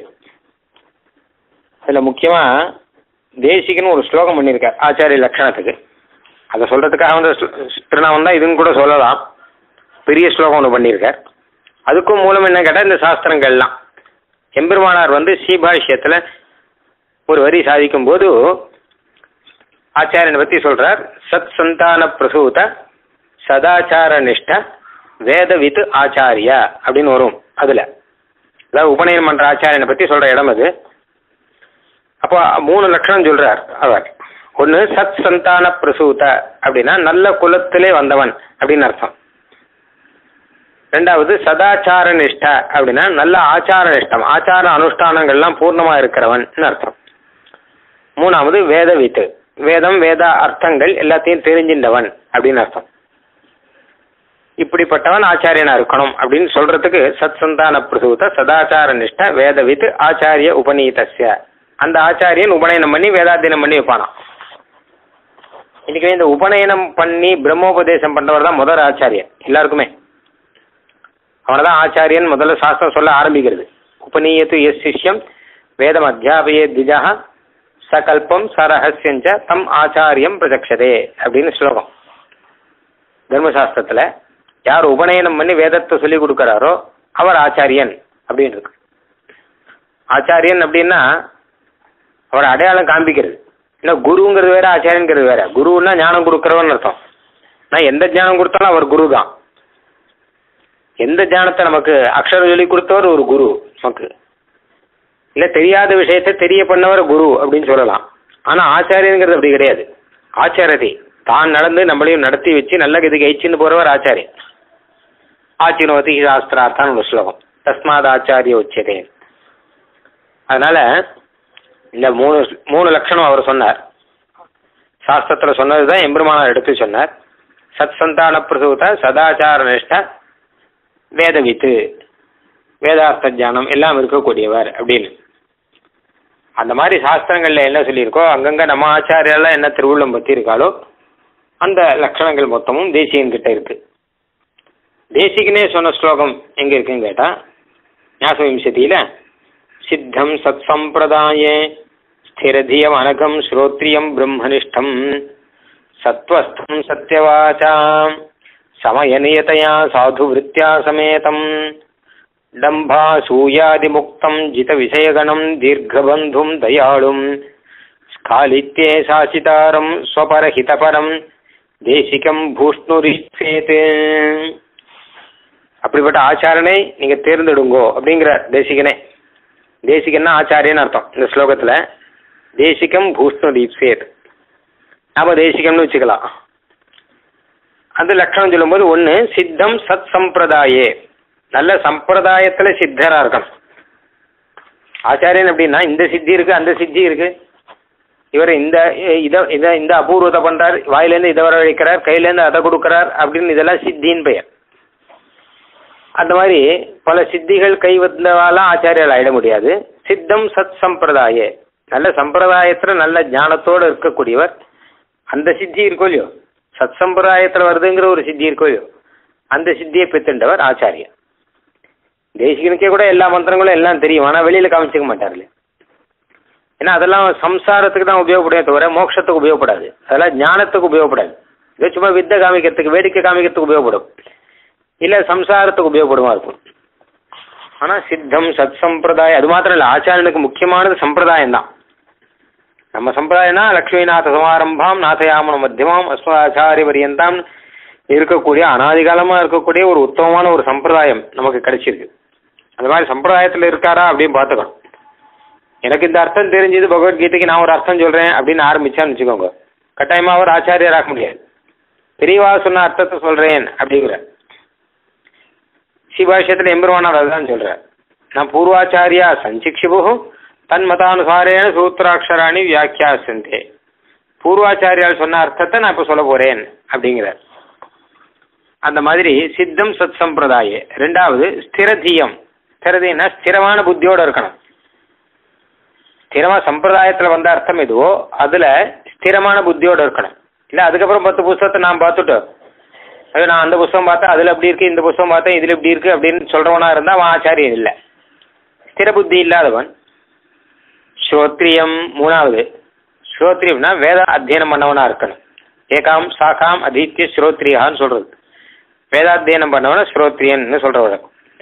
அதுல முக்கியமா தேசிகன்னு ஒரு ஸ்லோகம் பண்ணியிருக்கார் ஆச்சாரிய லட்சணத்துக்கு அதை சொல்றதுக்காக வந்து திருநாமம் தான் இதுன்னு கூட சொல்லலாம் பெரிய ஸ்லோகம் ஒன்று பண்ணியிருக்கார் அதுக்கும் மூலம் என்ன கேட்டால் இந்த சாஸ்திரங்கள்லாம் எம்பெருமானார் வந்து ஸ்ரீபாஷ்யத்தில் ஒரு வரி சாதிக்கும் போது ஆச்சாரியனை பற்றி சொல்றார் சத் சந்தான பிரசூத சதாச்சார நிஷ்ட வேதவித் ஆச்சாரிய அப்படின்னு வரும் அதில் அதாவது உபநயனம் பண்ற ஆச்சாரியனை பற்றி சொல்ற இடம் அது அப்போ மூணு லட்சணம் சொல்றார் அவர் ஒன்று சத் சந்தான பிரசூத அப்படின்னா நல்ல குலத்திலே வந்தவன் அப்படின்னு அர்த்தம் ரெண்டாவது சதாச்சார நிஷ்ட அப்படின்னா நல்ல ஆச்சார நிஷ்டம் ஆச்சார அனுஷ்டானங்கள்லாம் பூர்ணமா இருக்கிறவன் அர்த்தம் மூணாவது வேதவித்து வேதம் வேத அர்த்தங்கள் எல்லாத்தையும் தெரிஞ்சின்றவன் அப்படின்னு அர்த்தம் இப்படிப்பட்டவன் ஆச்சாரியனா இருக்கணும் அப்படின்னு சொல்றதுக்கு சத் சந்தான பிரசூத சதாச்சார நிஷ்ட வேதவித் ஆச்சாரிய உபநீதஸ்ய அந்த ஆச்சாரியன் உபநயனம் பண்ணி வேதாத்தியனம் பண்ணி வைப்பானாம் இன்னைக்கு இந்த உபநயனம் பண்ணி பிரம்மோபதேசம் பண்றவர் தான் முதல் ஆச்சாரியன் எல்லாருக்குமே அவனை தான் ஆச்சாரியன் முதல்ல சாஸ்திரம் சொல்ல ஆரம்பிக்கிறது உபநீயத்து எஸ் சிஷ்யம் வேதம் அத்தியாபயே திஜா சகல்பம் சரஹஸ்யஞ்ச தம் ஆச்சாரியம் பிரஜக்ஷதே அப்படின்னு ஸ்லோகம் தர்மசாஸ்திரத்துல யார் உபநயனம் பண்ணி வேதத்தை சொல்லி கொடுக்கறாரோ அவர் ஆச்சாரியன் அப்படின்னு இருக்கு ஆச்சாரியன் அப்படின்னா அவர் அடையாளம் காண்பிக்கிறது இல்லை குருங்கிறது வேற ஆச்சாரியங்கிறது வேற குருன்னா ஞானம் கொடுக்குறவன் அர்த்தம் நான் எந்த ஞானம் கொடுத்தாலும் அவர் குரு தான் எந்த ஞானத்தை நமக்கு அக்ஷரம் சொல்லி கொடுத்தவர் ஒரு குரு நமக்கு இல்லை தெரியாத விஷயத்தை தெரிய பண்ணவர் குரு அப்படின்னு சொல்லலாம் ஆனால் ஆச்சாரியங்கிறது அப்படி கிடையாது ஆச்சாரதி தான் நடந்து நம்மளையும் நடத்தி வச்சு நல்ல கதிக்கு ஐச்சின்னு போறவர் ஆச்சாரியன் ஆச்சினோதி சாஸ்திரார்த்தான் ஒரு ஸ்லோகம் தஸ்மாத் ஆச்சாரிய உச்சதே அதனால இந்த மூணு மூணு லட்சணம் அவர் சொன்னார் சாஸ்திரத்தில் சொன்னது தான் எம்பெருமானார் எடுத்து சொன்னார் சத் சந்தான பிரசூத சதாச்சார நிஷ்ட வேதவித்து வேதார்த்த ஜானம் எல்லாம் இருக்கக்கூடியவர் அப்படின்னு அந்த மாதிரி சாஸ்திரங்கள்ல என்ன சொல்லியிருக்கோ அங்கங்க நம்ம ஆச்சாரியெல்லாம் என்ன திருவுள்ளம் பத்தி இருக்காளோ அந்த லட்சணங்கள் மொத்தமும் தேசியன் கிட்ட இருக்கு தேசிகனே சொன்ன ஸ்லோகம் எங்க இருக்குன்னு கேட்டா ஞாசவிம்சதியில சித்தம் சத் சம்பிரதாயே ஸ்திரதியம் அனகம் ஸ்ரோத்ரியம் பிரம்மனிஷ்டம் சத்வஸ்தம் சத்யவாச்சாம் சமயநியதையா சாது விருத்தியா சமேதம் டம்பாசூயாதிமுக்தம் ஜித விஷயகணம் தீர்க்கபந்தும் தயாளும் ஸ்காலித்யே சாசிதாரம் ஸ்வபரஹிதபரம் தேசிகம் பூஷ்ணுரிச்சேத் அப்படிப்பட்ட ஆச்சாரனை நீங்க தேர்ந்தெடுங்கோ அப்படிங்கிற தேசிகனே தேசிகன்னா ஆச்சாரியன்னு அர்த்தம் இந்த ஸ்லோகத்துல தேசிகம் பூஷ்ணு தீப்சேத் நாம தேசிகம்னு வச்சுக்கலாம் அந்த லட்சணம் சொல்லும்போது ஒன்று சித்தம் சத் சம்பிரதாயே நல்ல சம்பிரதாயத்துல சித்தரா இருக்கணும் ஆச்சாரியன் அப்படின்னா இந்த சித்தி இருக்கு அந்த சித்தி இருக்கு இவர் இந்த இதை இதை இந்த அபூர்வத்தை பண்றார் வாயிலேருந்து இதை வர வைக்கிறார் கையிலேருந்து அதை கொடுக்கிறார் அப்படின்னு இதெல்லாம் சித்தின்னு பெயர் அந்த மாதிரி பல சித்திகள் கை வந்தவாலாம் ஆச்சாரியால் ஆயிட முடியாது சித்தம் சத் சம்பிரதாய நல்ல சம்பிரதாயத்துல நல்ல ஞானத்தோடு இருக்கக்கூடியவர் அந்த சித்தி இருக்கோ இல்லையோ சத் சம்பிரதாயத்தில் வருதுங்கிற ஒரு சித்தி இருக்கோ இல்லையோ அந்த சித்தியை பெற்றுண்டவர் ஆச்சாரியர் தேசிகனுக்கே கூட எல்லா மந்திரங்களும் எல்லாம் தெரியும் ஆனால் வெளியில் காமிச்சிக்க மாட்டார்ல ஏன்னா அதெல்லாம் சம்சாரத்துக்கு தான் உபயோகப்படும் தவிர மோட்சத்துக்கு உபயோகப்படாது அதெல்லாம் ஞானத்துக்கு உபயோகப்படாது இது சும்மா வித்தை காமிக்கிறதுக்கு வேடிக்கை காமிக்கிறதுக்கு உபயோகப்படும் இல்லை சம்சாரத்துக்கு உபயோகப்படுமா இருக்கும் ஆனால் சித்தம் சத் சம்பிரதாயம் அது மாத்திரம் இல்லை ஆச்சாரியனுக்கு முக்கியமானது சம்பிரதாயம் தான் நம்ம சம்பிரதாயம்னா லக்ஷ்மிநாத சமாரம்பாம் நாதயாமன மத்தியமாம் அஸ்மதாச்சாரிய பரியந்தாம் இருக்கக்கூடிய அனாதிகாலமாக இருக்கக்கூடிய ஒரு உத்தமமான ஒரு சம்பிரதாயம் நமக்கு கிடைச்சிருக்கு அந்த மாதிரி சம்பிரதாயத்தில் இருக்காரா அப்படின்னு பார்த்துக்கணும் எனக்கு இந்த அர்த்தம் தெரிஞ்சது பகவத்கீதைக்கு நான் ஒரு அர்த்தம் சொல்கிறேன் அப்படின்னு ஆரம்பிச்சான்னு வச்சுக்கோங்க கட்டாயமாக அவர் ஆச்சாரியராக முடியாது பெரியவா சொன்ன அர்த்தத்தை சொல்கிறேன் அப்படிங்கிற சிவாஷயத்தில் எம்பெருமானார் அதுதான் சொல்கிறார் நான் பூர்வாச்சாரியா சஞ்சிக்ஷிபு தன்மதானுசாரேன சூத்திராட்சராணி வியாக்கியாசந்தே பூர்வாச்சாரியால் சொன்ன அர்த்தத்தை நான் இப்போ சொல்ல போறேன் அப்படிங்கிறார் அந்த மாதிரி சித்தம் சத் சம்பிரதாய ரெண்டாவது ஸ்திரதீயம் ஸ்திரதீனா ஸ்திரமான புத்தியோட இருக்கணும் ஸ்திரமா சம்பிரதாயத்துல வந்த அர்த்தம் எதுவோ அதுல ஸ்திரமான புத்தியோட இருக்கணும் இல்ல அதுக்கப்புறம் பத்து புஸ்தகத்தை நான் பார்த்துட்டு அது நான் அந்த புஸ்தகம் பார்த்தேன் அதுல எப்படி இருக்கு இந்த புஸ்தகம் பார்த்தேன் இதுல எப்படி இருக்கு அப்படின்னு சொல்றவனா இருந்தா அவன் ஆச்சாரியன் இல்லை ஸ்திர புத்தி இல்லாதவன் ஸ்ரோத்ரியம் மூணாவது ஸ்ரோத்ரியம்னா வேத அத்தியனம் பண்ணவனா இருக்கணும் ஏகாம் சாகாம் அதீத்திய ஸ்ரோத்ரியான்னு சொல்றது வேதாத்தியனம் பண்ணவன ஸ்ரோத்ரியன்னு சொல்றவர்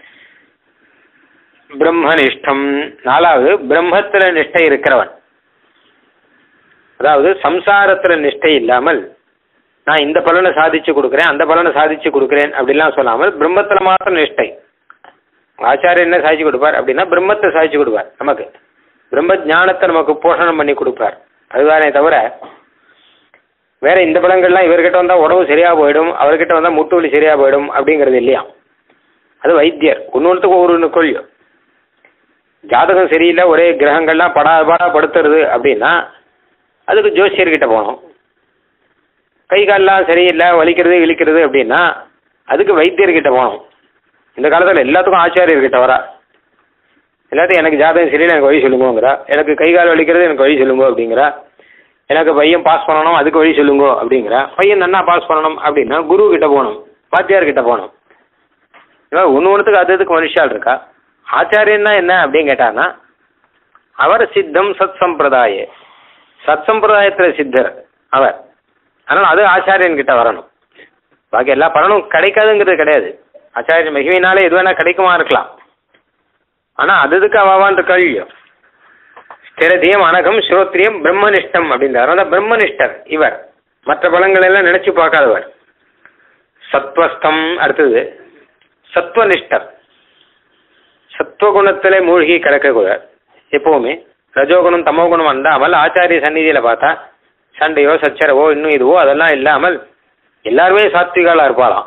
பிரம்மனிஷ்டம் நாலாவது பிரம்மத்துல நிஷ்டை இருக்கிறவன் அதாவது சம்சாரத்துல நிஷ்டை இல்லாமல் நான் இந்த பலனை சாதிச்சு கொடுக்குறேன் அந்த பலனை சாதிச்சு கொடுக்குறேன் அப்படிலாம் சொல்லாமல் பிரம்மத்துல மாத்திரம் நிஷ்டை ஆச்சாரியர் என்ன சாதிச்சு கொடுப்பார் அப்படின்னா பிரம்மத்தை சாதிச்சு கொடுப்பார் நமக்கு பிரம்ம ஞானத்தை நமக்கு போஷணம் பண்ணி கொடுப்பார் அதுதானே தவிர வேற இந்த பலங்கள்லாம் இவர்கிட்ட வந்தா உடம்பு சரியா போயிடும் அவர்கிட்ட வந்தா முட்டு வலி சரியா போயிடும் அப்படிங்கிறது இல்லையா அது வைத்தியர் ஒன்னொன்றுத்துக்கு ஒவ்வொரு கொள்ளியும் ஜாதகம் சரியில்லை ஒரே கிரகங்கள்லாம் படா படா படுத்துறது அப்படின்னா அதுக்கு ஜோசியர்கிட்ட போகணும் கை கால்லாம் சரியில்லை வலிக்கிறது இழிக்கிறது அப்படின்னா அதுக்கு வைத்தியர்கிட்ட போகணும் இந்த காலத்தில் எல்லாத்துக்கும் ஆச்சாரியர்கிட்ட வரா எல்லாத்தையும் எனக்கு ஜாதகம் சரியில்லை எனக்கு வழி சொல்லுங்கோங்கிறா எனக்கு கை கால் வலிக்கிறது எனக்கு வழி சொல்லுங்க அப்படிங்கிறா எனக்கு பையன் பாஸ் பண்ணணும் அதுக்கு வழி சொல்லுங்க அப்படிங்கிறா பையன் நன்னா பாஸ் பண்ணணும் அப்படின்னா குரு கிட்ட போகணும் வாத்தியார் கிட்ட போகணும் இவன் ஒன்று ஒன்றுத்துக்கு அது இதுக்கு மனுஷால் இருக்கா ஆச்சாரியன்னா என்ன அப்படின்னு கேட்டான்னா அவர் சித்தம் சத் சம்பிரதாய சத் சம்பிரதாயத்தில் சித்தர் அவர் அதனால் அது ஆச்சாரியன் கிட்ட வரணும் பாக்கி எல்லா பலனும் கிடைக்காதுங்கிறது கிடையாது ஆச்சாரிய மகிமையினாலே எது வேணா கிடைக்குமா இருக்கலாம் ஆனால் அது இதுக்கு அவாவான் கழியும் ஸ்திரதியம் அனகம் ஸ்ரோத்ரியம் பிரம்மனிஷ்டம் அப்படின்றார் அதான் பிரம்மனிஷ்டர் இவர் மற்ற பலங்கள் எல்லாம் நினைச்சு பார்க்காதவர் சத்வஸ்தம் அடுத்தது சத்வனிஷ்டர் சத்வகுணத்திலே மூழ்கி கிடக்கக்கூடாது எப்பவுமே ரஜோகுணம் தமோகுணம் வந்தாமல் ஆச்சாரிய சந்நிதியில் பார்த்தா சண்டையோ சச்சரவோ இன்னும் இதுவோ அதெல்லாம் இல்லாமல் எல்லாருமே சாத்விகாலா இருப்பாளாம்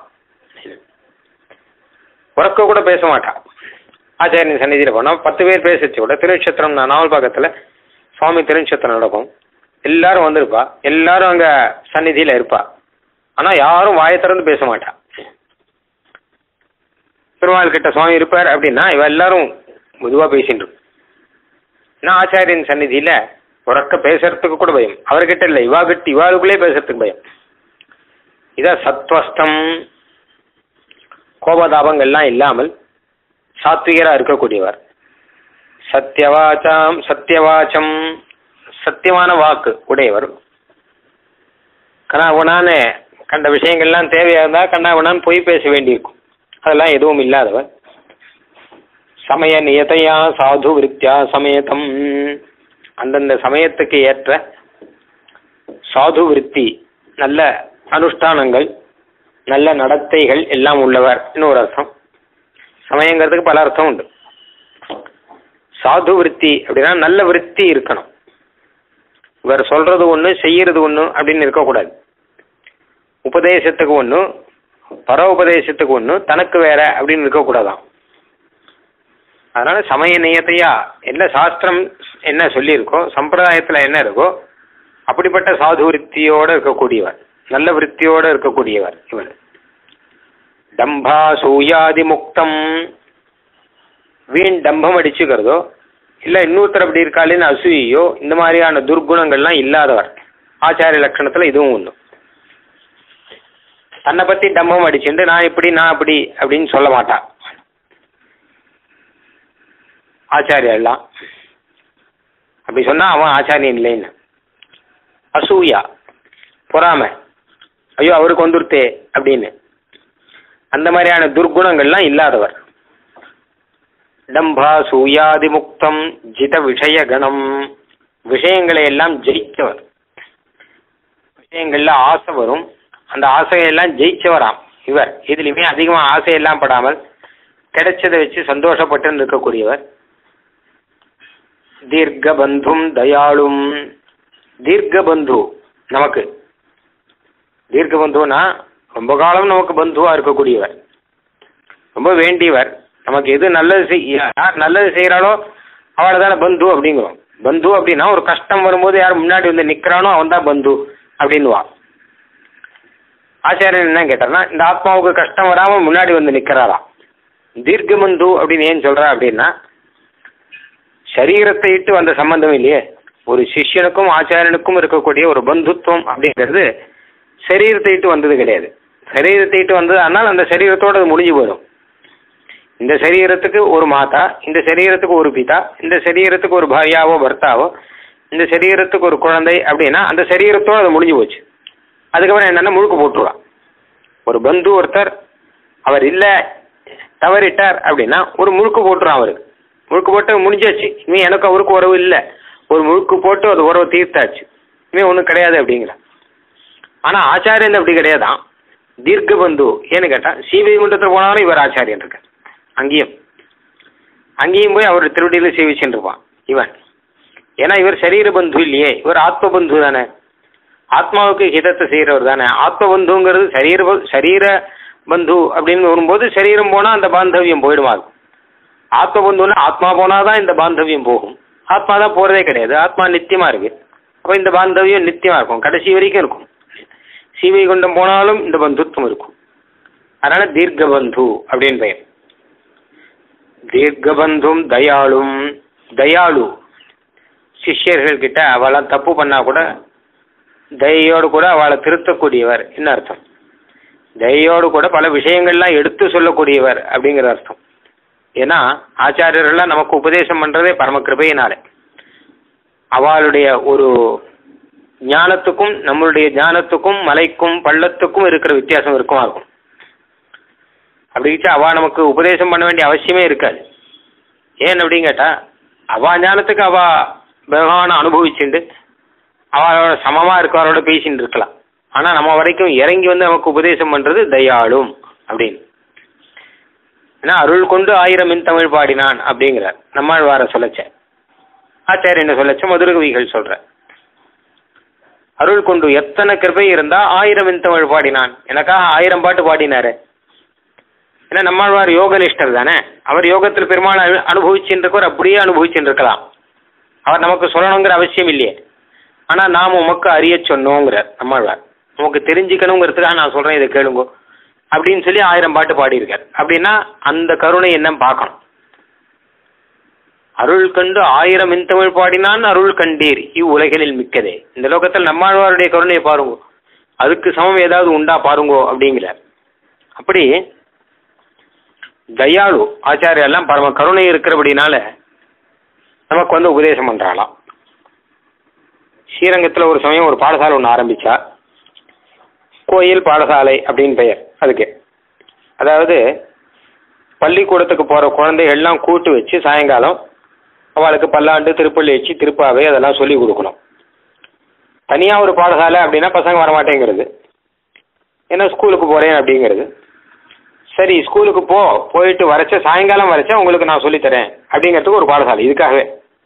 உறக்க கூட பேச மாட்டான் ஆச்சாரியன் சந்நிதியில் போனால் பத்து பேர் பேசிச்சு கூட திருநட்சத்திரம் நாவல் பக்கத்தில் சுவாமி திருநட்சத்திரம் நடக்கும் எல்லாரும் வந்திருப்பா எல்லாரும் அங்கே சந்நிதியில் இருப்பா ஆனால் யாரும் வாயை திறந்து பேச மாட்டா பெருமாள் கிட்ட சுவாமி இருப்பார் அப்படின்னா இவ எல்லாரும் மெதுவாக பேசிட்டு நான் ஆச்சாரியன் சந்நிதியில் உறக்க பேசுறதுக்கு கூட பயம் அவர்கிட்ட இல்லை இவா கிட்ட இவாளுக்குள்ளே பேசுறதுக்கு பயம் இதான் சத்வஸ்தம் கோபதாபங்கள்லாம் இல்லாமல் சாத்விகராக இருக்கக்கூடியவர் சத்தியவாச்சாம் சத்தியவாச்சம் சத்தியமான வாக்கு உடையவர் கண்ணாவுனான கண்ட விஷயங்கள்லாம் தேவையாக இருந்தால் கண்ணாவுனான் பொய் பேச வேண்டியிருக்கும் அதெல்லாம் எதுவும் இல்லாதவர் சமய நியதையா சாது விருத்தியா சமயத்தம் அந்தந்த சமயத்துக்கு ஏற்ற சாது விருத்தி நல்ல அனுஷ்டானங்கள் நல்ல நடத்தைகள் எல்லாம் உள்ளவர் இன்னொரு அர்த்தம் சமயங்கிறதுக்கு பல அர்த்தம் உண்டு சாது விருத்தி அப்படின்னா நல்ல விருத்தி இருக்கணும் இவர் சொல்றது ஒன்று செய்யறது ஒன்று அப்படின்னு இருக்கக்கூடாது உபதேசத்துக்கு ஒன்று பர உபதேசத்துக்கு ஒன்று தனக்கு வேற அப்படின்னு இருக்கக்கூடாதாம் அதனால சமய நியத்தையா என்ன சாஸ்திரம் என்ன சொல்லியிருக்கோ சம்பிரதாயத்தில் என்ன இருக்கோ அப்படிப்பட்ட சாது விருத்தியோடு இருக்கக்கூடியவர் நல்ல விருத்தியோடு இருக்கக்கூடியவர் இவர் டம்பா சூயாதி முக்தம் வீண் டம்பம் அடிச்சுக்கிறதோ இல்லை இன்னொருத்தர் அப்படி இருக்காளின்னு அசூயோ இந்த மாதிரியான துர்குணங்கள்லாம் இல்லாதவர் ஆச்சாரிய லட்சணத்தில் இதுவும் ஒன்று தன்னை பற்றி டம்பம் அடிச்சுட்டு நான் இப்படி நான் அப்படி அப்படின்னு சொல்ல மாட்டான் ஆச்சாரியா எல்லாம் அப்படி சொன்னா அவன் ஆச்சாரியன் இல்லைன்னு அசூயா பொறாமை ஐயோ அவருக்கு வந்துருத்தே அப்படின்னு அந்த மாதிரியான துர்குணங்கள்லாம் இல்லாதவர் டம்பா சூயாதி முக்தம் ஜித விஷய கணம் விஷயங்களை எல்லாம் ஜெயிச்சவர் விஷயங்கள்ல ஆசை வரும் அந்த ஆசையெல்லாம் ஜெயிச்சவராம் இவர் இதுலையுமே அதிகமாக ஆசையெல்லாம் படாமல் கிடைச்சதை வச்சு சந்தோஷப்பட்டு இருக்கக்கூடியவர் தீர்க்க பந்தும் தயாளும் தீர்க்க பந்து நமக்கு தீர்க்க பந்துனா ரொம்ப காலம் நமக்கு பந்துவா இருக்கக்கூடியவர் ரொம்ப வேண்டியவர் நமக்கு எது நல்லது செய் யார் நல்லது செய்கிறாளோ அவளை தானே பந்து அப்படிங்கிறோம் பந்து அப்படின்னா ஒரு கஷ்டம் வரும்போது யார் முன்னாடி வந்து நிக்கிறானோ அவன் தான் பந்து அப்படின்னுவான் ஆச்சாரியன் என்ன கேட்டார்னா இந்த ஆத்மாவுக்கு கஷ்டம் வராம முன்னாடி வந்து நிக்கிறாராம் தீர்க்க பந்து அப்படின்னு ஏன் சொல்றா அப்படின்னா சரீரத்தை இட்டு வந்த சம்பந்தம் இல்லையே ஒரு சிஷ்யனுக்கும் ஆச்சாரியனுக்கும் இருக்கக்கூடிய ஒரு பந்துத்துவம் அப்படிங்கிறது சரீரத்தை இட்டு வந்தது கிடையாது சரீரத்தை இட்டு வந்தது ஆனால் அந்த சரீரத்தோட அது முடிஞ்சு போயிடும் இந்த சரீரத்துக்கு ஒரு மாதா இந்த சரீரத்துக்கு ஒரு பிதா இந்த சரீரத்துக்கு ஒரு பாரியாவோ பர்த்தாவோ இந்த சரீரத்துக்கு ஒரு குழந்தை அப்படின்னா அந்த சரீரத்தோட அது முடிஞ்சு போச்சு அதுக்கப்புறம் என்னன்னா முழுக்க போட்டுருவான் ஒரு பந்து ஒருத்தர் அவர் இல்லை தவறிட்டார் அப்படின்னா ஒரு முழுக்கு போட்டுருவான் அவருக்கு முழுக்கு போட்டு முடிஞ்சாச்சு இனி எனக்கு அவருக்கு உறவு இல்லை ஒரு முழுக்கு போட்டு அது உறவு தீர்த்தாச்சு இனிமே ஒன்றும் கிடையாது அப்படிங்கிற ஆனால் ஆச்சாரியன் அப்படி கிடையாதான் தீர்க்க பந்து ஏன்னு கேட்டால் சீவைகுண்டத்தில் போனாலும் இவர் ஆச்சாரியன் இருக்கார் அங்கேயும் அங்கேயும் போய் அவர் திருவடியில் சேவிச்சுட்டு இருப்பான் இவன் ஏன்னா இவர் சரீர பந்து இல்லையே இவர் ஆத்ம பந்து தானே ஆத்மாவுக்கு ஹிதத்தை செய்கிறவர் தானே ஆத்ம பந்துங்கிறது சரீர ப- சரீர பந்து அப்படின்னு வரும்போது சரீரம் போனால் அந்த பாந்தவியம் போயிடுமா அது. ஆத்ம பந்துன்னா ஆத்மா போனால் தான் இந்த பாந்தவியம் போகும் ஆத்மா தான் போகிறதே கிடையாது ஆத்மா நித்தியமாக இருக்கு அப்போ இந்த பாந்தவியம் நித்தியமாக இருக்கும் கடைசி வரைக்கும் இருக்கும் சீவைகுண்டம் போனாலும் இந்த பந்துத்துவம் இருக்கும் அதனால தீர்க்க பந்து அப்படின்னு பெயர் தீர்க்க பந்தும் தயாளும் தயாளு சிஷ்யர்கள் கிட்ட அவளாம் தப்பு பண்ணா கூட தயையோடு கூட அவளை திருத்தக்கூடியவர் என்ன அர்த்தம் தயையோடு கூட பல விஷயங்கள்லாம் எடுத்து சொல்லக்கூடியவர் அப்படிங்கிற அர்த்தம் ஏன்னா ஆச்சாரியர்கள்லாம் நமக்கு உபதேசம் பண்றதே பரம கிருபையினாலே அவளுடைய ஒரு ஞானத்துக்கும் நம்மளுடைய ஞானத்துக்கும் மலைக்கும் பள்ளத்துக்கும் இருக்கிற வித்தியாசம் இருக்குமா இருக்கும் அப்படி வச்சு அவ நமக்கு உபதேசம் பண்ண வேண்டிய அவசியமே இருக்காது ஏன் அப்படின்னு கேட்டா அவ ஞானத்துக்கு அவ பகவானை அனுபவிச்சுண்டு அவளோட சமமா இருக்கவரோட பேசிட்டு இருக்கலாம் ஆனா நம்ம வரைக்கும் இறங்கி வந்து நமக்கு உபதேசம் பண்றது தயாளும் அப்படின்னு ஏன்னா அருள் கொண்டு ஆயிரம் மின் தமிழ் பாடினான் அப்படிங்கிறார் நம்மாழ்வார சொல்லச்ச ஆச்சாரிய என்ன சொல்லச்ச மதுரகவிகள் சொல்ற அருள் கொண்டு எத்தனை கிருபை இருந்தா ஆயிரம் மின் தமிழ் பாடினான் எனக்காக ஆயிரம் பாட்டு பாடினாரு ஏன்னா நம்மாழ்வார் யோக நிஷ்டர் தானே அவர் யோகத்தில் பெருமாள் அனு- அனுபவிச்சுட்டு இருக்கவர் அப்படியே அனுபவிச்சுட்டு இருக்கலாம் அவர் நமக்கு சொல்லணுங்கிற அவசியம் இல்லையே ஆனா நாம் உமக்கு அறிய சொன்னோங்கிறார் நம்மாழ்வார் உமக்கு தெரிஞ்சுக்கணுங்கிறதுக்காக நான் சொல்றேன் இதை கேளுங்க அப்படின்னு சொல்லி ஆயிரம் பாட்டு பாடியிருக்கார் அப்படின்னா அந்த கருணை என்ன பார்க்கணும் அருள் கண்டு ஆயிரம் இன்தமிழ் பாடினான் அருள் கண்டீர் இவ்வுலகினில் மிக்கதே இந்த லோகத்தில் நம்மாழ்வாருடைய கருணையை பாருங்க அதுக்கு சமம் ஏதாவது உண்டா பாருங்கோ அப்படிங்கிறார் அப்படி தயாளு ஆச்சாரியா எல்லாம் பரம கருணை இருக்கிறபடினால நமக்கு வந்து உபதேசம் பண்றாளாம் ஸ்ரீரங்கத்தில் ஒரு சமயம் ஒரு பாடசாலை ஒன்று ஆரம்பிச்சா கோயில் பாடசாலை அப்படின்னு பெயர் அதுக்கு அதாவது பள்ளிக்கூடத்துக்கு போகிற குழந்தைகள்லாம் கூட்டு வச்சு சாயங்காலம் அவளுக்கு பல்லாண்டு திருப்பள்ளி வச்சு திருப்பாவை அதெல்லாம் சொல்லி கொடுக்கணும் தனியாக ஒரு பாடசாலை அப்படின்னா பசங்க வரமாட்டேங்கிறது ஏன்னா ஸ்கூலுக்கு போகிறேன் அப்படிங்கிறது சரி ஸ்கூலுக்கு போ போயிட்டு வரைச்ச சாயங்காலம் வரைச்சா உங்களுக்கு நான் சொல்லித்தரேன் அப்படிங்கிறதுக்கு ஒரு பாடசாலை இதுக்காகவே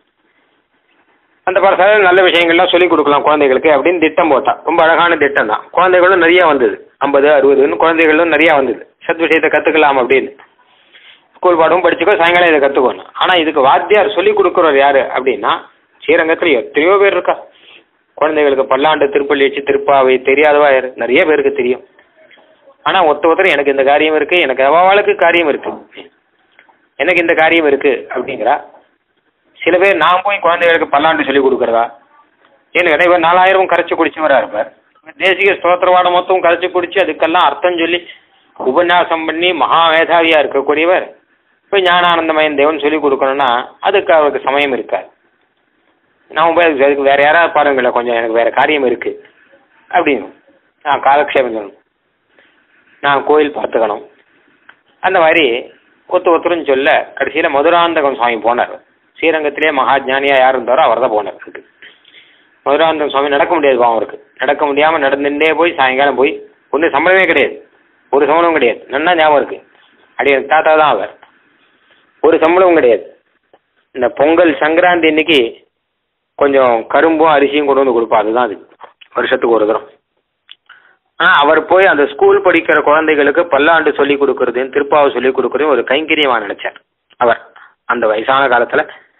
அந்த பாடசாலையில் நல்ல விஷயங்கள்லாம் சொல்லிக் கொடுக்கலாம் குழந்தைகளுக்கு அப்படின்னு திட்டம் போட்டா ரொம்ப அழகான திட்டம் தான் குழந்தைகளும் நிறையா வந்தது ஐம்பது அறுபதுன்னு குழந்தைகளும் நிறையா வந்தது சத் விஷயத்தை கற்றுக்கலாம் அப்படின்னு ஸ்கூல் பாடமும் படிச்சுக்கோ சாயங்காலம் இதை கற்றுக்கணும் ஆனால் இதுக்கு வாத்தியார் சொல்லிக் கொடுக்குறவர் யார் அப்படின்னா ஸ்ரீரங்கத்தில் எத்தனையோ பேர் இருக்கா குழந்தைகளுக்கு பல்லாண்டு திருப்பள்ளி வச்சு திருப்பாவை தெரியாதவா யாரு நிறைய பேருக்கு தெரியும் ஆனால் ஒருத்த ஒருத்தர் எனக்கு இந்த காரியம் இருக்குது எனக்கு அவளுக்கு காரியம் இருக்குது எனக்கு இந்த காரியம் இருக்குது அப்படிங்கிறா சில பேர் நான் போய் குழந்தைகளுக்கு பல்லாண்டு சொல்லி கொடுக்குறதா ஏன்னு கேட்டால் இவர் நாலாயிரம் கரைச்சி குடிச்சவரா இருப்பார் தேசிக ஸ்தோத்திரவாடம் மொத்தம் கரைச்சி குடிச்சு அதுக்கெல்லாம் அர்த்தம் சொல்லி உபன்யாசம் பண்ணி மகா மேதாவியா இருக்கக்கூடியவர் போய் ஞானானந்தமயன் தேவன் சொல்லி கொடுக்கணும்னா அதுக்கு அவருக்கு சமயம் இருக்காது நான் போய் அதுக்கு அதுக்கு வேற யாராவது பாருங்களேன் கொஞ்சம் எனக்கு வேற காரியம் இருக்கு அப்படின்னு நான் காலக்ஷேபம் சொல்லணும் நான் கோயில் பார்த்துக்கணும் அந்த மாதிரி ஒத்து ஒத்துருன்னு சொல்ல கடைசியில் மதுராந்தகம் சுவாமி போனார் ஸ்ரீரங்கத்திலே மகா ஞானியா யார் இருந்தாரோ அவர் தான் போனார் அதுக்கு மதுராந்தகம் சுவாமி நடக்க முடியாது பாவம் அவருக்கு நடக்க முடியாமல் நடந்துட்டே போய் சாயங்காலம் போய் ஒன்றும் சம்பளமே கிடையாது ஒரு சம்பளமும் கிடையாது நன்னா ஞாபகம் இருக்கு அடி தாத்தா தான் அவர் ஒரு சம்பளமும் கிடையாது இந்த பொங்கல் சங்கராந்தி இன்னைக்கு கொஞ்சம் கரும்பும் அரிசியும் கொண்டு வந்து கொடுப்பா அதுதான் அது வருஷத்துக்கு ஒரு தரம் ஆனால் அவர் போய் அந்த ஸ்கூல் படிக்கிற குழந்தைகளுக்கு பல்லாண்டு சொல்லி கொடுக்கறதையும் திருப்பாவை சொல்லி கொடுக்கறதையும் ஒரு கைங்கரியமாக நினைச்சார் அவர் அந்த வயசான காலத்தில்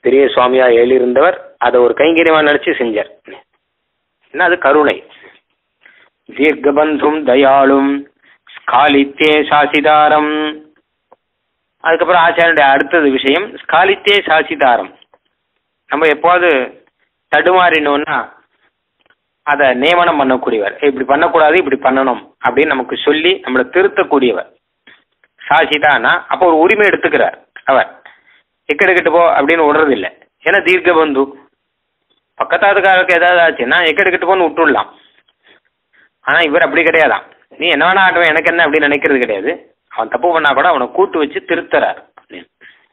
பெரிய சுவாமியா எழுந்தவர் அதை ஒரு கைங்கரியமா நினைச்சு செஞ்சார் என்ன அது கருணை தீர்க்கபந்தும் தயாளும் ஸ்காலித்தே சாசிதாரம் அதுக்கப்புறம் ஆச்சாரியனுடைய அடுத்தது விஷயம் ஸ்காலித்தே சாசிதாரம் நம்ம எப்போது தடுமாறினோம்னா அதை நியமனம் பண்ணக்கூடியவர் இப்படி பண்ணக்கூடாது இப்படி பண்ணணும் அப்படின்னு நமக்கு சொல்லி நம்மளை திருத்தக்கூடியவர் சாசிதானா அப்போ ஒரு உரிமை எடுத்துக்கிறார் அவர் எக்கெடுக்கிட்டு போ அப்படின்னு விடுறது இல்லை ஏன்னா தீர்க்க பந்து பக்கத்தாத்துக்காரருக்கு ஏதாவது ஆச்சுன்னா எக்கெடுக்கிட்டு போன்னு விட்டுடலாம் ஆனா இவர் அப்படி கிடையாதான் நீ என்ன வேணா ஆட்டுவேன் எனக்கு என்ன அப்படின்னு நினைக்கிறது கிடையாது அவன் தப்பு பண்ணா கூட அவனை கூட்டு வச்சு திருத்துறார் அப்படின்னு.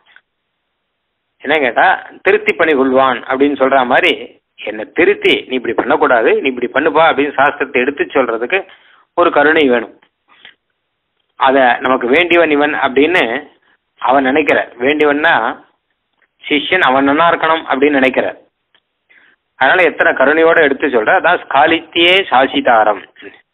என்ன கேட்டா திருத்தி பண்ணி கொள்வான் அப்படின்னு சொல்ற மாதிரி என்னை திருத்தி நீ இப்படி பண்ணக்கூடாது நீ இப்படி பண்ணுப்பா அப்படின்னு சாஸ்திரத்தை எடுத்து சொல்றதுக்கு ஒரு கருணை வேணும் அத நமக்கு வேண்டியவன் இவன் அப்படின்னு அவன் நினைக்கிறார் வேண்டியவன்னா சிஷ்யன் அவன் நல்லா இருக்கணும் அப்படின்னு நினைக்கிறார் அதனால எத்தனை கருணையோட எடுத்து சொல்ற அதான் ஸ்காலித்தியே சாசிதாரம்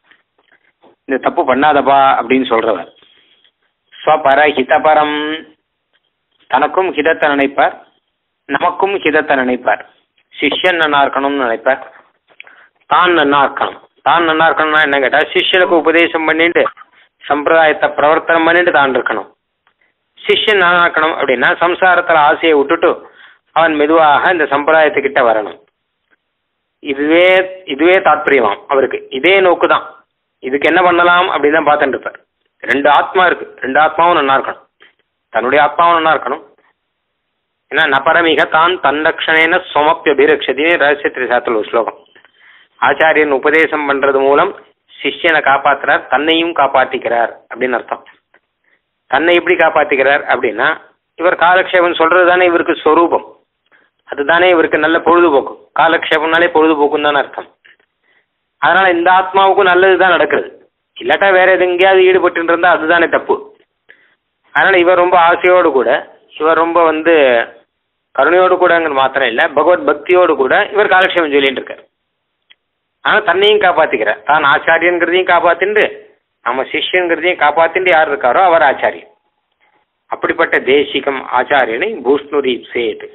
இந்த தப்பு பண்ணாதப்பா அப்படின்னு சொல்றவர் ஸ்வபர ஹிதபரம் தனக்கும் ஹிதத்தை நினைப்பார் நமக்கும் ஹிதத்தை நினைப்பார் சிஷ்யன் நன்னா இருக்கணும்னு நினைப்பார் தான் நன்னா இருக்கணும் தான் நன்னா இருக்கணும்னா என்ன கேட்டா சிஷ்யனுக்கு உபதேசம் பண்ணிட்டு சம்பிரதாயத்தை பிரவர்த்தனம் பண்ணிட்டு தான் இருக்கணும் சிஷ்யன் நன்னா இருக்கணும் அப்படின்னா சம்சாரத்துல ஆசையை விட்டுட்டு அவன் மெதுவாக இந்த சம்பிரதாயத்துக்கிட்ட வரணும் இதுவே இதுவே தாத்பரியமாம் அவருக்கு இதே நோக்கு தான் இதுக்கு என்ன பண்ணலாம் அப்படின்னு தான் பார்த்துட்டு இருப்பார் ரெண்டு ஆத்மா இருக்கு ரெண்டு ஆத்மாவும் நல்லா இருக்கணும் தன்னுடைய ஆத்மாவும் நல்லா இருக்கணும் ஏன்னா நபரமிக தான் தன்னக்ஷணேன சொமப்பியபிரக்ஷதி ரகசிய திரிசாத்தில் ஒரு ஸ்லோகம் ஆச்சாரியன் உபதேசம் பண்றது மூலம் சிஷ்யனை காப்பாத்துறார் தன்னையும் காப்பாத்திக்கிறார் அப்படின்னு அர்த்தம் தன்னை எப்படி காப்பாத்திக்கிறார் அப்படின்னா இவர் காலக்ஷேபம் சொல்றது தானே இவருக்கு ஸ்வரூபம் அதுதானே இவருக்கு நல்ல பொழுதுபோக்கு காலக்ஷேபம்னாலே பொழுதுபோக்குன்னு தானே அர்த்தம் அதனால இந்த ஆத்மாவுக்கும் நல்லது தான் நடக்கிறது இல்லாட்டா வேற எது எங்கேயாவது ஈடுபட்டு இருந்தா அதுதானே தப்பு அதனால இவர் ரொம்ப ஆசையோடு கூட இவர் ரொம்ப வந்து கருணையோடு கூடங்கிற மாத்திரம் இல்லை பகவத் பக்தியோடு கூட இவர் காலக்ஷேபம் சொல்லிட்டு இருக்கார் ஆனால் தன்னையும் காப்பாத்திக்கிறார் தான் ஆச்சாரியங்கிறதையும் காப்பாத்திண்டு நம்ம சிஷ்யங்கிறதையும் காப்பாத்திண்டு யார் இருக்காரோ அவர் ஆச்சாரியன் அப்படிப்பட்ட தேசிகம் ஆச்சாரியனை பூஷ்ணுரி சேது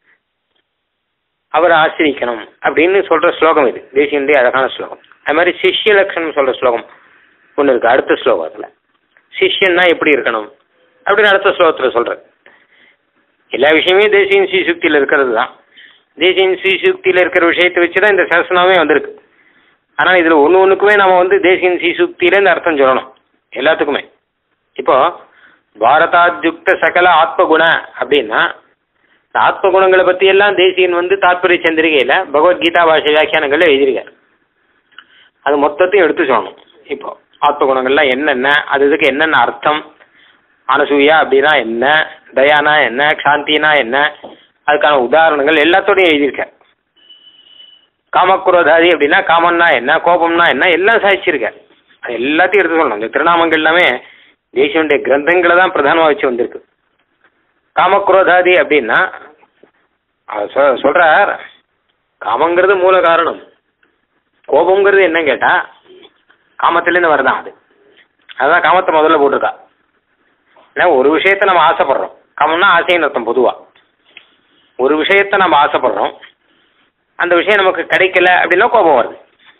அவர் ஆசிரிக்கணும் அப்படின்னு சொல்ற ஸ்லோகம் இது தேசியனுடைய அழகான ஸ்லோகம் அது மாதிரி சிஷ்ய லட்சணம் சொல்ற ஸ்லோகம் ஒன்று இருக்கு அடுத்த ஸ்லோகத்தில் சிஷ்யன்னா எப்படி இருக்கணும் அப்படின்னு அடுத்த ஸ்லோகத்தில் சொல்ற எல்லா விஷயமே தேசியன் ஸ்ரீசுக்தியில் இருக்கிறது தான் தேசியன் ஸ்ரீசுக்தியில் இருக்கிற விஷயத்தை வச்சு தான் இந்த சரசனாவே வந்திருக்கு ஆனால் இதில் ஒன்று ஒன்றுக்குமே நம்ம வந்து தேசியன் ஸ்ரீசுக்தியில இந்த அர்த்தம் சொல்லணும் எல்லாத்துக்குமே இப்போ பாரதாத்யுக்த சகல ஆத்மகுண அப்படின்னா இந்த ஆத்ம குணங்களை பற்றி எல்லாம் தேசியன் வந்து தாத்பரிய சந்திரிகையில் பகவத்கீதா பாஷை வியாக்கியானங்கள்ல எழுதியிருக்கார் அது மொத்தத்தையும் எடுத்து சொல்லணும் இப்போ ஆத்ம குணங்கள்லாம் என்னென்ன அது இதுக்கு என்னென்ன அர்த்தம் அனசூயா அப்படின்னா என்ன தயானா என்ன சாந்தினா என்ன அதுக்கான உதாரணங்கள் எல்லாத்தோடையும் எழுதியிருக்கார் காமக்குரோதாதி அப்படின்னா காமன்னா என்ன கோபம்னா என்ன எல்லாம் சாதிச்சிருக்கார் அது எல்லாத்தையும் எடுத்து சொல்லணும் இந்த திருநாமங்கள் எல்லாமே தேசியனுடைய கிரந்தங்களை தான் பிரதானமாக வச்சு வந்திருக்கு காமக்ரோதாதி அப்படின்னா அவர் சொ- சொல்றார் காமங்கிறது மூல காரணம் கோபங்கிறது என்ன கேட்டா காமத்திலேருந்து வருதான் அது அதுதான் காமத்தை முதல்ல போட்டிருக்கா ஏன்னா ஒரு விஷயத்தை நம்ம ஆசைப்படுறோம் காமம்னா ஆசைன்னு அர்த்தம் பொதுவா ஒரு விஷயத்தை நம்ம ஆசைப்படுறோம் அந்த விஷயம் நமக்கு கிடைக்கல அப்படின்னா கோபம் வருது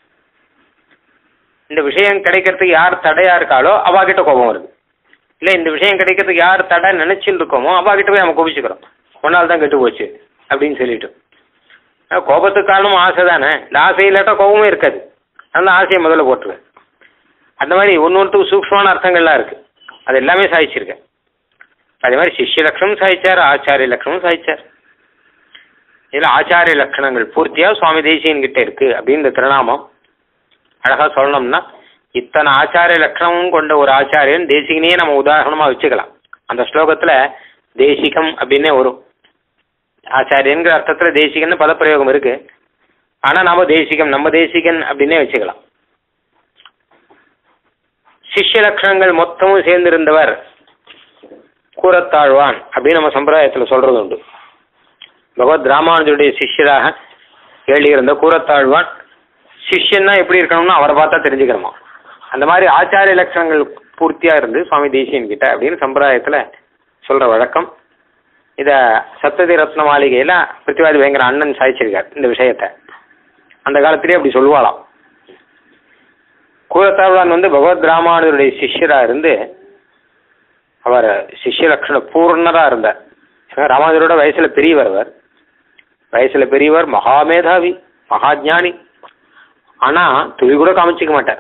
இந்த விஷயம் கிடைக்கிறதுக்கு யார் தடையா இருக்காளோ அவாகிட்ட கோபம் வருது இல்லை இந்த விஷயம் கிடைக்கிறதுக்கு யார் தடை நினைச்சுட்டு இருக்கோமோ அவாகிட்ட போய் நம்ம கோபிச்சுக்கிறோம் ஒன்றால் தான் கெட்டு போச்சு அப்படின்னு சொல்லிட்டு ஆனா, கோபத்துக்கு காரணம் ஆசை தானே இந்த ஆசை இல்லாட்டா கோபமே இருக்காது அந்த ஆசையை முதல்ல போட்டுருவேன் அந்த மாதிரி ஒன்று ஒன்றுக்கு சூக்ஷ்மமான அர்த்தங்கள்லாம் இருக்கு அது எல்லாமே சாதிச்சிருக்கேன் அதே மாதிரி சிஷ்ய லட்சணம் சாதிச்சார் ஆச்சாரிய லட்சணம் சாதிச்சார் இதில் ஆச்சாரிய லட்சணங்கள் பூர்த்தியா சுவாமி தேசியன் கிட்ட இருக்கு அப்படின்னு இந்த திருநாமம் அழகா சொல்லணும்னா இத்தனை ஆச்சாரிய லட்சணமும் கொண்ட ஒரு ஆச்சாரியன் தேசிகனையே நம்ம உதாரணமா வச்சுக்கலாம் அந்த ஸ்லோகத்துல தேசிகம் அப்படின்னே வரும் ஆச்சாரியன்கிற அர்த்தத்துல தேசிகன்னு பதப்பிரயோகம் இருக்கு ஆனா நாம தேசிகம் நம்ம தேசிகன் அப்படின்னே வச்சுக்கலாம் சிஷ்ய லட்சணங்கள் மொத்தமும் சேர்ந்திருந்தவர் கூறத்தாழ்வான் அப்படின்னு நம்ம சம்பிரதாயத்துல சொல்றது உண்டு பகவத் ராமானுஜருடைய சிஷ்யராக எழுதியிருந்த கூறத்தாழ்வான் சிஷ்யன்னா எப்படி இருக்கணும்னு அவரை பார்த்தா தெரிஞ்சுக்கிறோமா அந்த மாதிரி ஆச்சாரிய லட்சணங்கள் பூர்த்தியா இருந்து சுவாமி தேசியன் கிட்ட அப்படின்னு சம்பிரதாயத்துல சொல்ற வழக்கம் இதை சப்ததி ரத்ன மாளிகையில் பிருத்திவாதி பயங்கர அண்ணன் சாதிச்சிருக்கார் இந்த விஷயத்தை அந்த காலத்திலேயே அப்படி சொல்லுவாளாம் கூரத்தாழ்வான் வந்து பகவத் ராமானுடைய சிஷ்யராக இருந்து அவர் சிஷ்ய லட்சண பூர்ணராக இருந்தார் ஏன்னா ராமானுஜரோட வயசில் பெரியவர் அவர் வயசில் பெரியவர் மகாமேதாவி மகாஜானி ஆனால் துளி கூட காமிச்சிக்க மாட்டார்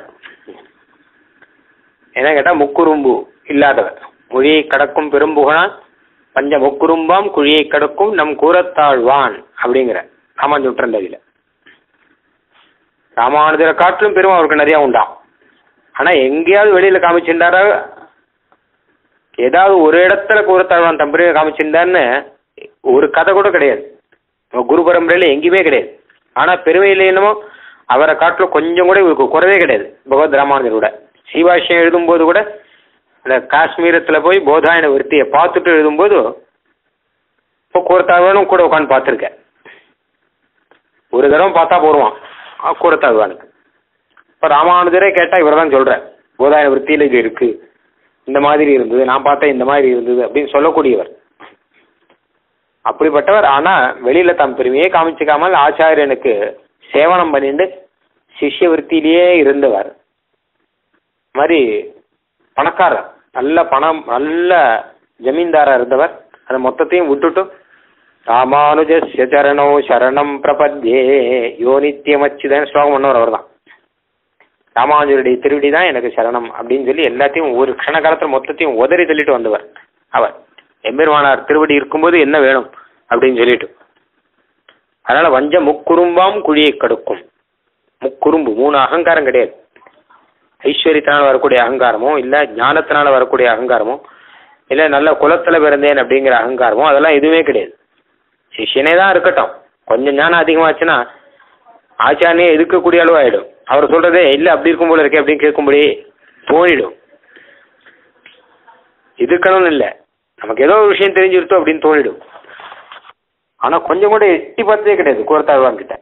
என்ன கேட்டால் முக்குறும்பு இல்லாதவர் மொழியை கடக்கும் பெரும்புகழான் பஞ்ச முக்குறும்பாம் குழியை கடக்கும் நம் கூரத்தாழ்வான் அப்படிங்கிற ராமானுஜன் ராமானுஜரை காட்டிலும் பெருமை அவருக்கு நிறையா உண்டாம் ஆனால் எங்கேயாவது வெளியில் காமிச்சிருந்தாரா ஏதாவது ஒரு இடத்துல கூரத்தாழ்வான் தன் பெருமை காமிச்சிருந்தாருன்னு ஒரு கதை கூட கிடையாது குரு பரம்பரையில் எங்கேயுமே கிடையாது ஆனால் பெருமையில் என்னமோ அவரை காட்டிலும் கொஞ்சம் கூட இவருக்கு குறவே கிடையாது பகவத் ராமானுஜரோட சீவாஷ்யம் எழுதும்போது கூட அந்த காஷ்மீரத்தில் போய் போதாயன விருத்தியை பார்த்துட்டு எழுதும்போது இப்போ கூரத்தாழ்வானும் கூட உட்காந்து பார்த்துருக்கேன் ஒரு தடவை பார்த்தா போடுவான் கூரத்தாழ்வானுக்கு இப்போ ராமானுஜரே கேட்டால் இவர் தான் சொல்கிறார் போதாயன விருத்தியில் இது இருக்குது இந்த மாதிரி இருந்தது நான் பார்த்தேன் இந்த மாதிரி இருந்தது அப்படின்னு சொல்லக்கூடியவர் அப்படிப்பட்டவர் ஆனால் வெளியில் தம் பெருமையே காமிச்சிக்காமல் ஆச்சாரியனுக்கு சேவனம் பண்ணிட்டு சிஷ்ய விற்த்தியிலேயே இருந்தவர் மாதிரி பணக்காரர் நல்ல பணம் நல்ல ஜமீன்தாராக இருந்தவர் அதை மொத்தத்தையும் விட்டுட்டு ராமானுஜஸ்ய சரணோ சரணம் பிரபத்யே யோ நித்தியமச்சிதன் ஸ்லோகம் பண்ணவர் அவர் தான் ராமானுஜருடைய திருவடி தான் எனக்கு சரணம் அப்படின்னு சொல்லி எல்லாத்தையும் ஒரு க்ஷண காலத்தில் மொத்தத்தையும் உதறி தள்ளிட்டு வந்தவர் அவர் எம்பெருமானார் திருவடி இருக்கும்போது என்ன வேணும் அப்படின்னு சொல்லிட்டு அதனால வஞ்ச முக்குறும்பாம் குழியை கடுக்கும் முக்குறும்பு மூணு அகங்காரம் கிடையாது ஐஸ்வர்யத்தினால் வரக்கூடிய அகங்காரமோ இல்லை ஞானத்தினால வரக்கூடிய அகங்காரமோ இல்லை நல்ல குலத்தில் பிறந்தேன் அப்படிங்கிற அகங்காரமோ அதெல்லாம் எதுவுமே கிடையாது சிஷியனே தான் இருக்கட்டும் கொஞ்சம் ஞானம் அதிகமாச்சுன்னா ஆச்சாரியே எதிர்க்கக்கூடிய அளவு ஆகிடும் அவர் சொல்கிறதே இல்லை அப்படி இருக்கும் போல இருக்கே அப்படின்னு கேட்கும்படி தோணிடும் எதிர்க்கணும்னு இல்லை நமக்கு ஏதோ ஒரு விஷயம் தெரிஞ்சிருத்தோம் அப்படின்னு தோணிடும் ஆனால் கொஞ்சம் கூட எட்டி பார்த்ததே கிடையாது கூரத்தாழ்வான் கிட்ட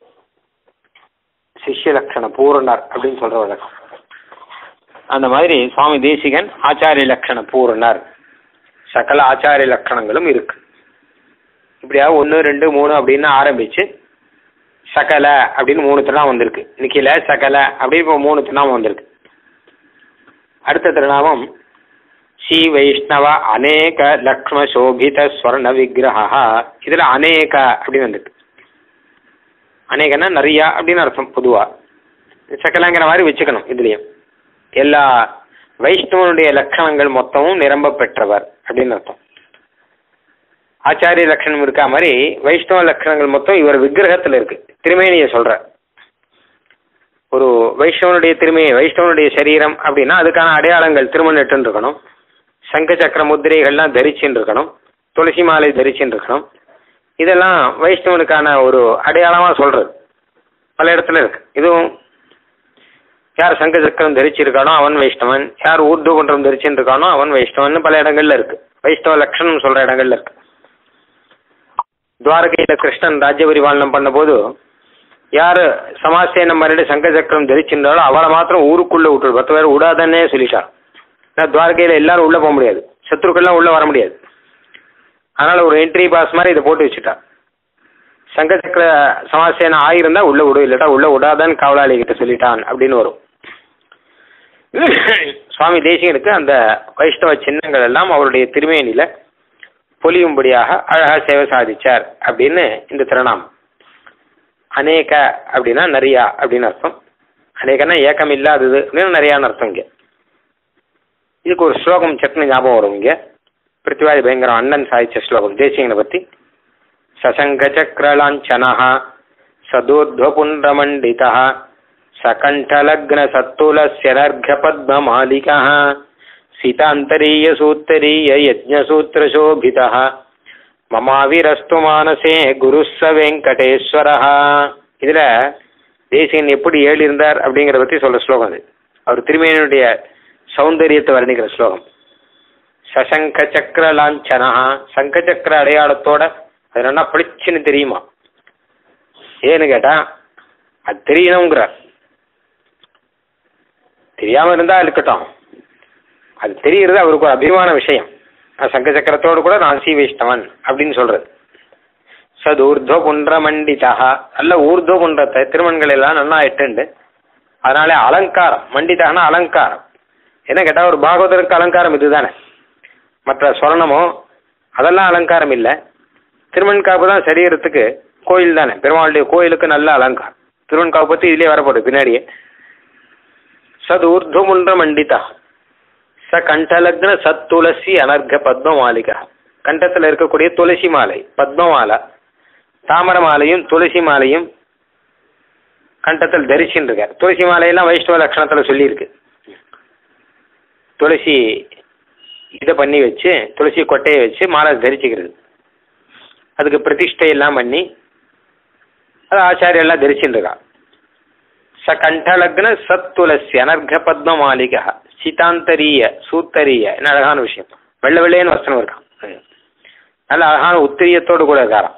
சிஷ்ய லட்சண பூரணர் அப்படின்னு சொல்ற வழக்கம் அந்த மாதிரி சுவாமி தேசிகன் ஆச்சாரிய லட்சண பூரணர் சகல ஆச்சாரிய லட்சணங்களும் இருக்கு இப்படியா ஒன்று ரெண்டு மூணு அப்படின்னு ஆரம்பிச்சு சகல அப்படின்னு மூணு திருநாமம் வந்திருக்கு நிக்கில சகல அப்படின்னு இப்போ மூணு திருநாமம் வந்திருக்கு அடுத்த திருநாமம் ஸ்ரீ வைஷ்ணவ அநேக லக்ஷ்ம சோபித ஸ்வர்ண விக்கிரகா இதில் அநேக அப்படின்னு வந்துருக்கு அநேகன்னா நிறையா அப்படின்னு அர்த்தம் பொதுவாக சகலங்கிற மாதிரி வச்சுக்கணும் இதுலேயும் எல்லா வைஷ்ணவனுடைய லட்சணங்கள் மொத்தமும் நிரம்ப பெற்றவர் அப்படின்னு அர்த்தம் ஆச்சாரிய லட்சணம் இருக்கா மாதிரி வைஷ்ணவ லட்சணங்கள் மொத்தம் இவர் விக்கிரகத்தில் இருக்கு திருமேனியை சொல்ற ஒரு வைஷ்ணவனுடைய திருமையை வைஷ்ணவனுடைய சரீரம் அப்படின்னா அதுக்கான அடையாளங்கள் திருமணட்டுன்னு இருக்கணும் சங்க சக்கர முத்திரைகள்லாம் தரிச்சுன்னு இருக்கணும் துளசி மாலை தரிச்சுன்னு இருக்கணும் இதெல்லாம் வைஷ்ணவனுக்கான ஒரு அடையாளமாக சொல்றது பல இடத்துல இருக்கு இதுவும் யார் சங்க சக்கரம் தரிச்சிருக்கானோ அவன் வைஷ்ணவன் யார் ஊர்து குன்றம் தரிச்சுன்னு இருக்கானோ அவன் வைஷ்ணவன் பல இடங்கள்ல இருக்கு வைஷ்ணவ லட்சணம் சொல்ற இடங்கள்ல இருக்கு துவாரகையில கிருஷ்ணன் ராஜ்ய பரிபாலனம் பண்ணும்போது யார் சமாசேனம் பண்ணிட்டு சங்க சக்கரம் தரிச்சிருந்தாலும் அவளை மாத்திரம் ஊருக்குள்ள விட்டுரு பத்து பேர் விடாதன்னே சொல்லிட்டார் ஏன்னா துவாரகையில எல்லாரும் உள்ள போக முடியாது சத்ருக்கள்லாம் உள்ள வர முடியாது அதனால ஒரு என்ட்ரி பாஸ் மாதிரி இதை போட்டு வச்சுட்டா சங்க சக்கர சமாசேனம் ஆயிருந்தா உள்ள விடு இல்லாட்டா உள்ள விடாதான்னு காவலாளி கிட்ட சொல்லிட்டான் அப்படின்னு வரும் சுவாமி தேசிகனுக்கு அந்த வைஷ்ணவ சின்னங்கள் எல்லாம் அவருடைய திருமேனியில பொலியும்படியாக அழகா சேவை சாதிச்சார் அப்படின்னு இந்த திருநாமம் அநேக அப்படின்னா நிறையா அப்படின்னு அர்த்தம் அநேகன்னா ஏக்கம் இல்லாதது அப்படின்னு நிறையான்னு அர்த்தம் இங்கே இதுக்கு ஒரு ஸ்லோகம் சட்னு ஞாபகம் வரும் இங்கே பிருத்திவாதி பயங்கரம் அண்ணன் சாதிச்ச ஸ்லோகம் தேசியங்களை பற்றி சசங்கச்சக்ரலாஞ்சனः सदूर्ध्वपुण्ड्रमण्डितः सकण्ठलग्नसत्तुलस्य नर्घपद्ममालिकः सितान्तरीयसूत्तरीययज्ञसूत्रशोभितः மமாவிரஸ்து மானசே குரு ச வெங்கடேஸ்வரஹ இதில் தேசியன் எப்படி ஏழு இருந்தார் அப்படிங்கிறத பற்றி சொல்கிற ஸ்லோகம் அது அவர் திருமேனியுடைய சௌந்தரியத்தை வர்ணிக்கிற ஸ்லோகம் சசங்க சக்கர லாஞ்சனா சங்க சக்கர அடையாளத்தோட அது நல்லா பளிச்சுன்னு தெரியுமா ஏன்னு கேட்டா அது தெரியணுங்கிறார் தெரியாம இருந்தா இருக்கட்டும் அது தெரிகிறது அவருக்கு ஒரு அபிமான விஷயம் சங்க சக்கரத்தோடு கூட நான் ஸ்ரீ வைஷ்ணவன் அப்படின்னு சொல்றது சது ஊர்துவ புன்ற மண்டிதா நல்ல ஊர்துவ புன்றத்தை திருமண்கள் எல்லாம் நல்லா இட்டுண்டு அதனால அலங்காரம் மண்டிதானா அலங்காரம் என்ன கேட்டா ஒரு பாகவதருக்கு அலங்காரம் இதுதானே மற்ற சொர்ணமோ அதெல்லாம் அலங்காரம் இல்லை திருமண்காப்பு தான் சரீரத்துக்கு கோயில் தானே பெருமாளுடைய கோயிலுக்கு நல்ல அலங்காரம் திருவன்காப்பு பத்தி இதுலயே வரப்போகுது பின்னாடியே சது ஊர்துவமுன்ற மண்டிதா ச கண்டலக்ன சத் துளசி அனர்க பத்ம மாலிகா கண்டத்தில் இருக்கக்கூடிய துளசி மாலை பத்ம மாலை தாமர மாலையும் துளசி மாலையும் கண்டத்தில் தரிசின்னு இருக்கார் துளசி மாலையெல்லாம் வைஷ்ணவ லட்சணத்துல சொல்லியிருக்கு துளசி இதை பண்ணி வச்சு துளசி கொட்டையை வச்சு மாலை தரிச்சுக்கிறது அதுக்கு பிரதிஷ்டை எல்லாம் பண்ணி அது ஆச்சாரியெல்லாம் தரிச்சுட்டு இருக்கா ச கண்டலக்ன சத் துளசி அனர்க பத்ம மாலிகா சிதாந்தரிய சூத்தரிய என்ன அழகான விஷயம் வெள்ளை வெள்ளையன்னு வசனம் இருக்கான் நல்ல அழகான உத்திரியத்தோடு கூட இருக்காராம்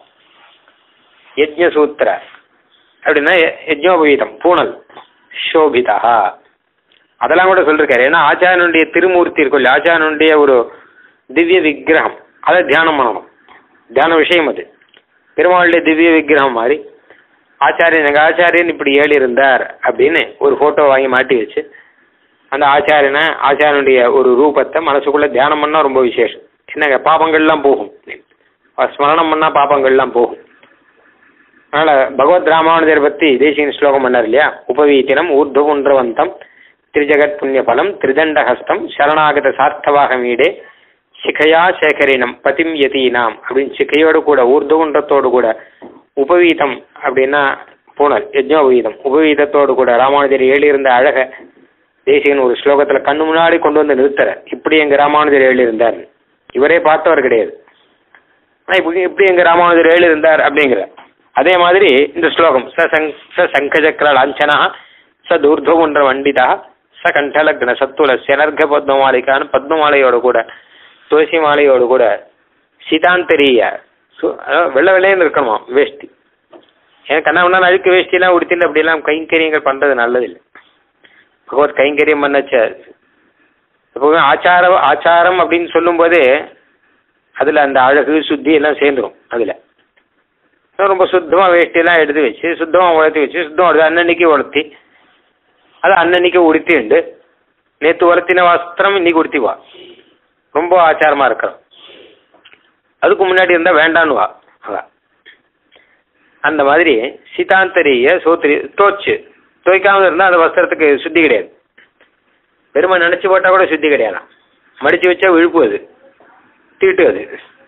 யஜ்ஞ சூத்திர அப்படின்னா யஜ்ஞோபவீதம் பூனல் சோபிதா அதெல்லாம் கூட சொல்லிருக்காரு ஏன்னா ஆச்சாரனுடைய திருமூர்த்தி இருக்கும் இல்லையா ஆச்சாரனுடைய ஒரு திவ்ய விக்கிரகம் அதை தியானம் பண்ணணும் தியான விஷயம் அது பெருமாளுடைய திவ்ய விக்கிரகம் மாதிரி ஆச்சாரியன் எங்கள் ஆச்சாரியன் இப்படி ஏழு இருந்தார் அப்படின்னு ஒரு ஃபோட்டோ வாங்கி மாட்டி வச்சு அந்த ஆச்சாரியனை ஆச்சாரனுடைய ஒரு ரூபத்தை மனசுக்குள்ளே தியானம் பண்ணால் ரொம்ப விசேஷம் என்னங்க பாபங்கள்லாம் போகும் ஸ்மரணம் பண்ணால் பாபங்கள்லாம் போகும் அதனால் பகவத் ராமானுஜர் பற்றி தேசியன் ஸ்லோகம் பண்ணார் இல்லையா உபவீத்தினம் ஊர்துவன்றவந்தம் திரிஜகத் புண்ணிய பலம் திரிதண்டஹஸ்தம் சரணாகத சார்த்தவாக மீடே சிகையா சேகரினம் பதிம் யதீனாம் அப்படின்னு சிகையோடு கூட ஊர்துகுன்றத்தோடு கூட உபவீதம் அப்படின்னா பூனல் யஜ்னோபவீதம் உபவீதத்தோடு கூட ராமானுஜர் எழுதியிருந்த அழக தேசிகன் ஒரு ஸ்லோகத்தில் கண்ணு முன்னாடி கொண்டு வந்து நிறுத்துற இப்படி எங்க ராமானுஜர் எழுதியிருந்தார் இவரே பார்த்தவர் கிடையாது ஆனால் இப்படி இப்படி எங்க ராமானுஜர் எழுதியிருந்தார் அப்படிங்கிற அதே மாதிரி இந்த ஸ்லோகம் ச சங் ச சங்கச்சக்கர லாஞ்சனா ச தூர்துவன்ற வண்டிதா ச கண்டலக்ன சத்துல செனர்க பத்மமாலிக்கான்னு பத்மமாலையோடு கூட துளசி மாலையோடு கூட சீதாந்தரிய சு- அதாவது வெள்ளை வெள்ளையன்னு இருக்கணுமா வேஷ்டி ஏன்னா கண்ணா ஒன்றா அழுக்கு வேஷ்டிலாம் உடுத்திட்டு அப்படிலாம் கைங்கரியங்கள் பண்ணுறது நல்லதில்லை பகவத் கைங்கரியம் பண்ணச்ச எப்பவுமே ஆச்சார ஆச்சாரம் அப்படின்னு சொல்லும்போதே அதில் அந்த அழகு சுத்தி எல்லாம் சேர்ந்துரும் அதில் ரொம்ப சுத்தமாக வேஷ்டியெல்லாம் எடுத்து வச்சு சுத்தமாக உலர்த்தி வச்சு சுத்தமாக எடுத்து அன்னன்னைக்கு உலர்த்தி அது அன்னன்னைக்கு உடுத்திண்டு நேற்று உலர்த்தின வஸ்திரம் இன்னைக்கு உடுத்திவா ரொம்ப ஆச்சாரமாக இருக்கிறோம் அதுக்கு முன்னாடி இருந்தால் வேண்டான்னு வா அதான் அந்த மாதிரி சீதாந்தரிய சோத்திரி தோச்சு துவைக்காமல் இருந்தால் அந்த வஸ்திரத்துக்கு சுத்தி கிடையாது பெருமை நினச்சி போட்டால் கூட சுத்தி கிடையாதாம் மடித்து வச்சா விழுப்பு அது தீட்டு அது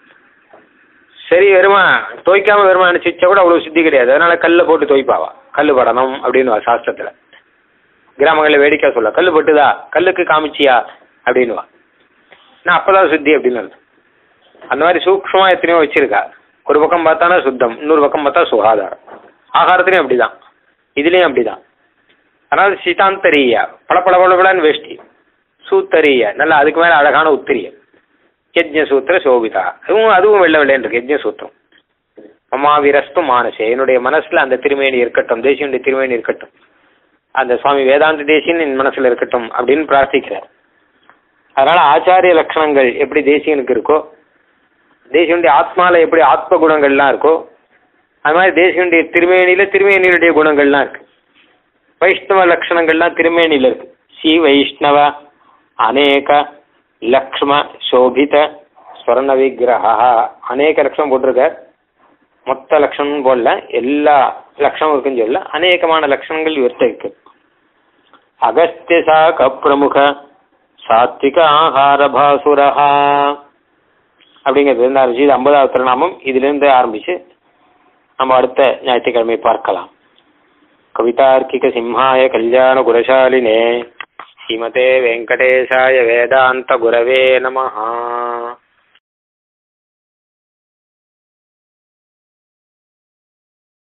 சரி வெறுமா துவைக்காம வெறுமா நினச்சி வச்சா கூட அவ்வளோ சுத்தி கிடையாது அதனால கல்லை போட்டு துவைப்பாவா கல் படணும் அப்படின்னு சாஸ்திரத்தில் கிராமங்களில் வேடிக்கை சொல்ல கல் பட்டுதா கல்லுக்கு காமிச்சியா அப்படின்னுவா நான் அப்பதான் சுத்தி அப்படின்னு அர்த்தம் அந்த மாதிரி சூக்ஷ்மா எத்தனையோ வச்சிருக்கா ஒரு பக்கம் பார்த்தானா சுத்தம் இன்னொரு பக்கம் பார்த்தா சுகாதாரம் ஆகாரத்துலையும் அப்படிதான் இதுலேயும் அப்படிதான் அதனால சீதாந்தரிய பளபள பளபளன்னு வேஷ்டி சூத்தரிய நல்லா அதுக்கு மேலே அழகான உத்திரியம் யஜ்ஞ சூத்திர சோபிதா அதுவும் அதுவும் வெள்ளை வெள்ளைன்னு இருக்கு யஜ்ஞ சூத்திரம் அம்மா விரஸ்து மானசே என்னுடைய மனசுல அந்த திருமேனி இருக்கட்டும் தேசியனுடைய திருமேனி இருக்கட்டும் அந்த சுவாமி வேதாந்த தேசியன் என் மனசுல இருக்கட்டும் அப்படின்னு பிரார்த்திக்கிறார் அதனால ஆச்சாரிய லட்சணங்கள் எப்படி தேசியனுக்கு இருக்கோ தேசியனுடைய ஆத்மால எப்படி ஆத்ம குணங்கள்லாம் இருக்கோ அது மாதிரி தேசியனுடைய திருமேனியில திருமேனியுடைய குணங்கள்லாம் இருக்கு வைஷ்ணவ லட்சணங்கள்லாம் திருமேனியில இருக்கு ஸ்ரீ வைஷ்ணவ அநேக லக்ஷ்ம சோபித ஸ்வர்ண விக்கிரகா அநேக லட்சணம் போட்டிருக்கார் மொத்த லட்சணம் போடல எல்லா லட்சணம் இருக்குன்னு சொல்லல அநேகமான லட்சணங்கள் இவர்கிட்ட இருக்கு அகஸ்திய சாக பிரமுக சாத்விக ஆகார பாசுரஹா அப்படிங்கிறது இருந்தால் இது ஐம்பதாவது திருநாமம் இதிலிருந்து ஆரம்பிச்சு நம்ம அடுத்த ஞாயிற்றுக்கிழமை பார்க்கலாம் கவிதார்க்கிக சிம்ஹாய கல்யாண குரசாலினே ஸ்ரீமதே வெங்கடேசாய வேதாந்த குரவே நமஹா